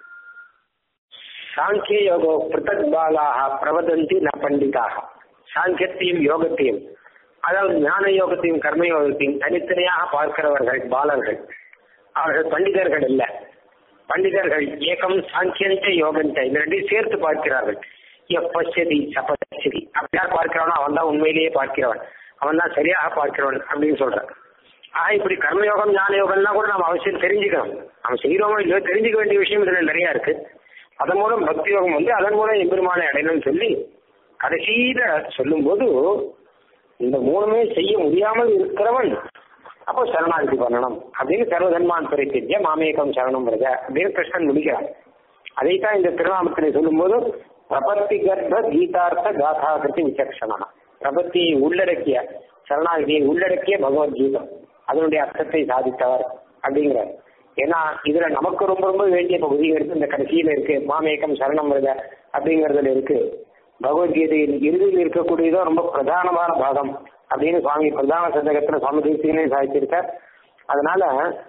A: சாங்கிய யோகோ பிருத்தக் பாலாக பிரவதந்தி ந பண்டிதாக சாங்கியத்தையும் யோகத்தையும் அதாவது ஞான யோகத்தையும் கர்ம யோகத்தையும் தனித்தனியாக பார்க்கிறவர்கள் பாலர்கள் அவர்கள் பண்டிதர்கள் இல்ல பண்டிதர்கள் ஏகம் சாங்கியந்த யோகந்த இந்த ரெண்டையும் சேர்த்து பார்க்கிறார்கள் எப்பசதி சபசதி அப்படியா பார்க்கிறவனோ அவன் தான் உண்மையிலேயே பார்க்கிறவன் அவன் தான் சரியாக பார்க்கிறவன் அப்படின்னு சொல்றான் ஆஹ் இப்படி கர்மயோகம் ஞான யோகம்லாம் கூட நம்ம அவசியம் தெரிஞ்சுக்கணும் நம்ம செய்யறோமோ இல்லையோ தெரிஞ்சுக்க வேண்டிய விஷயம் இதுல நிறைய இருக்கு அதன் மூலம் பக்தி யோகம் வந்து அதன் மூலம் எம்பெருமானை அடையணும்னு சொல்லி கடைசியில சொல்லும்போது இந்த மூணுமே செய்ய முடியாமல் இருக்கிறவன் அப்போ சரணாகதி பண்ணணும் அப்படின்னு சர்வதன்மான் பரித்திய மாமேகம் சரணம் வருக அப்படின்னு கிருஷ்ணன் முடிக்கிறான் அதைத்தான் இந்த திருநாமத்திலே சொல்லும்போது பிரபத்தி கர்ப்ப கீதார்த்த காதாகிருதி விசக்ஷணா பிரபத்தியை உள்ளடக்கிய சரணாகதியை உள்ளடக்கிய பகவத்கீதம் அதனுடைய அர்த்தத்தை சாதித்தவர் அப்படிங்கிறார் ஏன்னா இதுல நமக்கு ரொம்ப ரொம்ப வேண்டிய பகுதி இருக்கு இந்த கடைசியில இருக்கு மாமேகம் சரணம் வருக அப்படிங்கறதுல இருக்கு பகவத்கீதையில் இறுதியில் இருக்கக்கூடியதோ ரொம்ப பிரதானமான பாகம் அப்படின்னு சுவாமி பிரதான சதகத்துல சுவாமி தேசியனே சாதிச்சிருக்கார் அதனால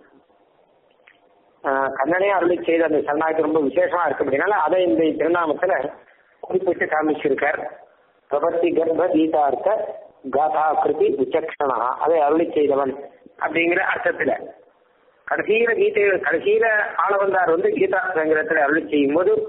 A: கண்ணனே அருளி செய்த அந்த சரணாகி ரொம்ப விசேஷமா இருக்கு அப்படின்னால அதை இந்த திருநாமத்துல குறிப்பிட்டு காமிச்சிருக்கார் பிரபத்தி கர்ப்ப கீதார்த்த காதா கிருதி விசக்ஷணா அதை அருளி செய்தவன் அப்படிங்கிற அர்த்தத்துல கடைசியில கீதை கடைசியில ஆளவந்தார் வந்து கீதா சங்கரத்துல அருளி செய்யும் போது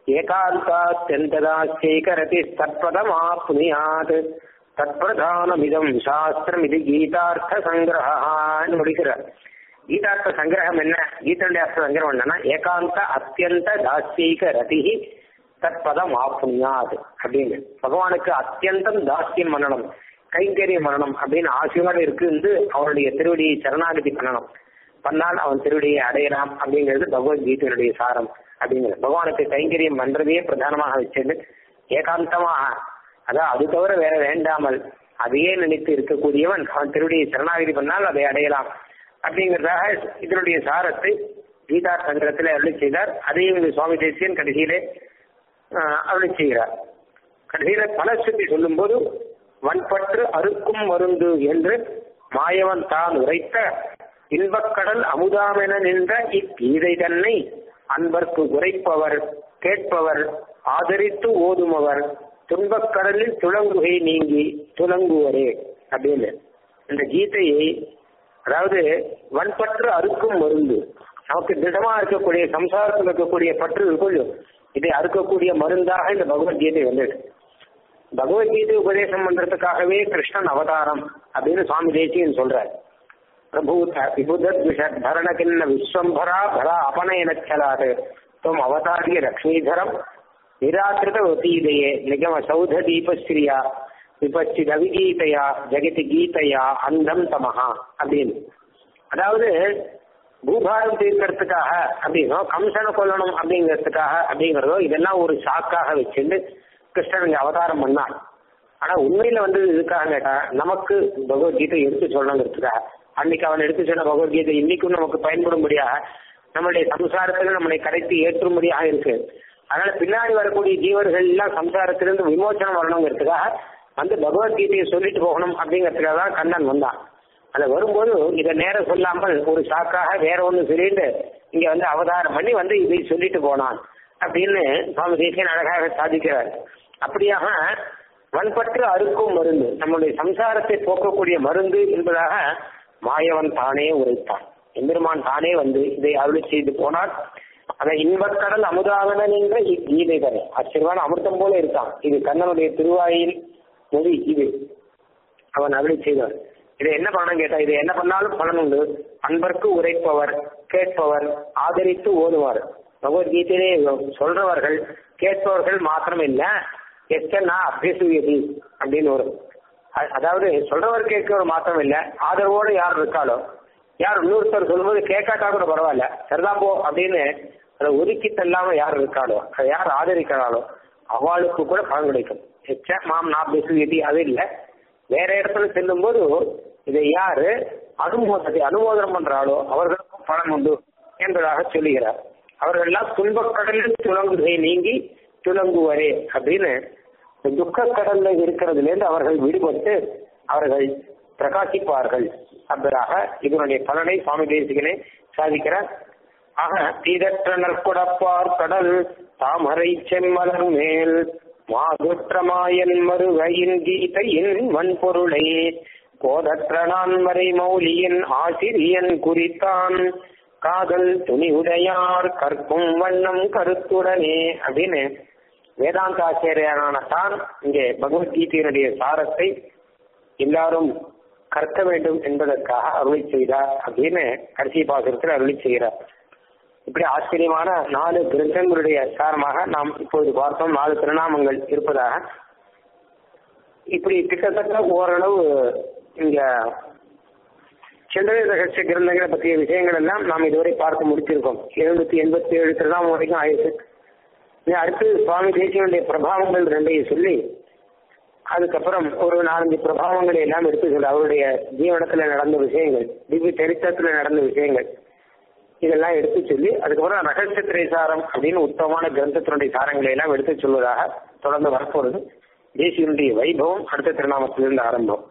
A: ஏகாந்தாத்யந்ததாச்சைகரதி தற்பதம் ஆப்னுயாத் தற்பிரதானமிதம் சாஸ்திரம் இது கீதார்த்த சங்கிரகான்னு முடிக்கிறார் கீதார்த்த சங்கிரகம் என்ன கீதனுடைய அர்த்த சங்கிரகம் என்னன்னா ஏகாந்த அத்தியந்த தாஸ்யீக ரதிஹி தற்பதம் ஆப்னுயாத் அப்படின்னு பகவானுக்கு அத்தியந்தம் தாஸ்யம் பண்ணணும் கைங்கரியம் பண்ணணும் அப்படின்னு ஆசையோடு இருக்கு அவனுடைய திருவடியை சரணாகதி பண்ணணும் பண்ணால் அவன் திருவடியை அடையலாம் அப்படிங்கிறது பகவத்கீதையினுடைய சாரம் அப்படிங்கிறது பகவானுக்கு கைங்கரியம் பண்றதையே பிரதானமாக வச்சது ஏகாந்தமாக அதான் அது தவிர வேற வேண்டாமல் அதையே நினைத்து இருக்கக்கூடியவன் அவன் திருவடியை சரணாகதி பண்ணால் அதை அடையலாம் அப்படிங்கிறதாக இதனுடைய சாரத்தை கீதா சங்கரத்தில் அருளி செய்தார் அதையும் இந்த சுவாமி தேசியன் கடைசியிலே அருளி செய்கிறார் கடைசியில பலஸ்ருதி சொல்லும் போது வன்பற்று அறுக்கும் மருந்து என்று மாயவன் தான் உரைத்த இன்பக்கடல் அமுதாமென நின்ற இக்கீதை தன்னை அன்பர்க்கு உரைப்பவர் கேட்பவர் ஆதரித்து ஓதுமவர் துன்பக்கடலில் துளங்குகை நீங்கி துலங்குவரே அப்படின்னு இந்த கீதையை அதாவது வன்பற்று அறுக்கும் மருந்து நமக்கு திடமா இருக்கக்கூடிய சம்சாரத்தில் இருக்கக்கூடிய பற்று இருக்கும் இதை அறுக்கக்கூடிய மருந்தாக இந்த பகவத்கீதை வந்தது பகவத்கீதை உபதேசம் பண்றதுக்காகவே கிருஷ்ணன் அவதாரம் அப்படின்னு சுவாமி தேசியன் சொல்றார் பிரபூத விபுதத் விஷத் பரண கிண்ண விஸ்வம்பரா பரா அபனயனச்சலாது துவம் அவதாரிய லக்ஷ்மீதரம் நிராகிருத வசீதையே நிகம சௌத தீபஸ்ரீயா விபச்சித விகீதையா ஜெகதி கீதையா அந்தம் தமஹா அப்படின்னு அதாவது பூபாரம் தீர்க்கறதுக்காக அப்படின்னோ கம்சனை கொல்லணும் அப்படிங்கிறதுக்காக அப்படிங்கிறதோ இதெல்லாம் ஒரு சாக்காக வச்சுட்டு கிருஷ்ணன் இங்க அவதாரம் பண்ணான் ஆனா உண்மையில வந்து இதுக்காக கேட்டா நமக்கு பகவத்கீதை எடுத்து சொல்லணுங்கிறதுக்காக அன்னைக்கு அவன் எடுத்து சொன்ன பகவத்கீதை இன்னைக்கும் நமக்கு பயன்படும்படியாக நம்மளுடைய சம்சாரத்துல நம்மளை கரைத்து ஏற்றும்படியாக இருக்கு அதனால பின்னாடி வரக்கூடிய ஜீவர்கள் எல்லாம் சம்சாரத்திலிருந்து விமோச்சனம் வரணுங்கிறதுக்காக வந்து பகவத்கீதையை சொல்லிட்டு போகணும் அப்படிங்கிறதுக்காக தான் கண்ணன் வந்தான் அது வரும்போது இதை நேரம் சொல்லாமல் ஒரு சாக்காக வேற ஒன்று சொல்லிட்டு இங்க வந்து அவதாரம் பண்ணி வந்து இதை சொல்லிட்டு போனான் அப்படின்னு சுவாமி தேசியன் அழகாக சாதிக்கிறார் அப்படியாக வன்பற்று அறுக்கும் மருந்து நம்முடைய சம்சாரத்தை போக்கக்கூடிய மருந்து என்பதாக மாயவன் தானே உரைத்தான் எம்பெருமான் தானே வந்து இதை அருளி செய்து போனார் அந்த இன்பக்கடல் அமுதாகனன் என்ற இக்கீதை தானே ஆச்சரியமான அமிர்தம் போல இருக்கான் இது கண்ணனுடைய திருவாயில் மொழி இது அவன் அருளி செய்தவன் இதை என்ன பண்ணணும் கேட்டா இதை என்ன பண்ணாலும் பலன் உண்டு அன்பர்க்கு உரைப்பவர் கேட்பவர் ஆதரித்து ஓதுவார் பகவத்கீதையிலே சொல்றவர்கள் கேட்பவர்கள் மாத்திரம் இல்ல எச்சன்னா அபியசூயதி அப்படின்னு வரும் அ- அதாவது சொல்றவர் கேட்க ஒரு மாற்றம் இல்ல ஆதரவோடு யார் இருக்காளோ யார் இன்னொருத்தர் சொல்லும்போது கேட்காட்டா கூட பரவாயில்ல சரிதான் போ அப்படின்னு அதை ஒதுக்கி தள்ளாம யார் இருக்காளோ அதை யார் ஆதரிக்கிறாளோ அவளுக்கு கூட பலன் கிடைக்கும் எச்ச மாம் நான் பேசுவதி அது இல்லை வேற இடத்துல செல்லும்போது இதை யாரு அனுமோதத்தை அனுமோதனம் பண்றாளோ அவர்களுக்கும் பலன் உண்டு என்பதாக சொல்லுகிறார் அவர்கள் எல்லாம் துன்பக்கடலில் துளங்குகை நீங்கி துளங்குவரே அப்படின்னு இந்த துக்க கடல்ல இருக்கிறதுல இருந்து அவர்கள் விடுபட்டு அவர்கள் பிரகாசிப்பார்கள் என்பதாக இதனுடைய பலனை சுவாமி தேசிகனே சாதிக்கிறார் ஆக தீதற்ற நற்குடப்பார் கடல் தாமரை செம்மலர் மேல் மாதுற்றமாயன் மறுகையின் கீதையின் வன்பொருளை கோதற்ற நான்மறை மௌலியின் ஆசிரியன் குறித்தான் காதல் துணி உடையார் கற்கும் வண்ணம் கருத்துடனே அப்படின்னு வேதாந்த ஆசிரியரான தான் இங்கே பகவத்கீதையினுடைய சாரத்தை எல்லாரும் கற்க வேண்டும் என்பதற்காக அருளி செய்தார் அப்படின்னு கடைசி பாசுரத்தில் அருளி செய்கிறார் இப்படி ஆச்சரியமான நாலு கிரந்தங்களுடைய சாரமாக நாம் இப்போது பார்த்தோம் நாலு திருநாமங்கள் இருப்பதாக இப்படி கிட்டத்தட்ட ஓரளவு இங்க சிந்தனை ரகசிய கிரந்தங்களை பற்றிய விஷயங்கள் எல்லாம் நாம் இதுவரை பார்க்க முடிச்சிருக்கோம் எழுநூத்தி எண்பத்தி ஏழு திருநாமம் வரைக்கும் ஆயிடுச்சு இனி அடுத்து சுவாமி தேசியனுடைய பிரபாவங்கள் ரெண்டையும் சொல்லி அதுக்கப்புறம் ஒரு நாலஞ்சு பிரபாவங்களை எல்லாம் எடுத்து சொல்ல அவருடைய ஜீவனத்துல நடந்த விஷயங்கள் திவ்ய சரித்திரத்துல நடந்த விஷயங்கள் இதெல்லாம் எடுத்து சொல்லி அதுக்கப்புறம் ரகசிய திரைசாரம் அப்படின்னு உத்தமமான கிரந்தத்தினுடைய சாரங்களை எல்லாம் எடுத்து சொல்வதாக தொடர்ந்து வரப்போறது தேசியனுடைய வைபவம் அடுத்த திருநாமத்திலிருந்து ஆரம்பம்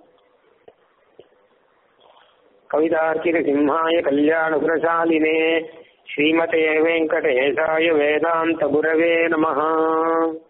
A: கவிதார்க்கிக சிம்ஹாய கல்யாண குணசாலினே ஸ்ரீமதே வெங்கடேசாய வேதாந்த குரவே நமஹ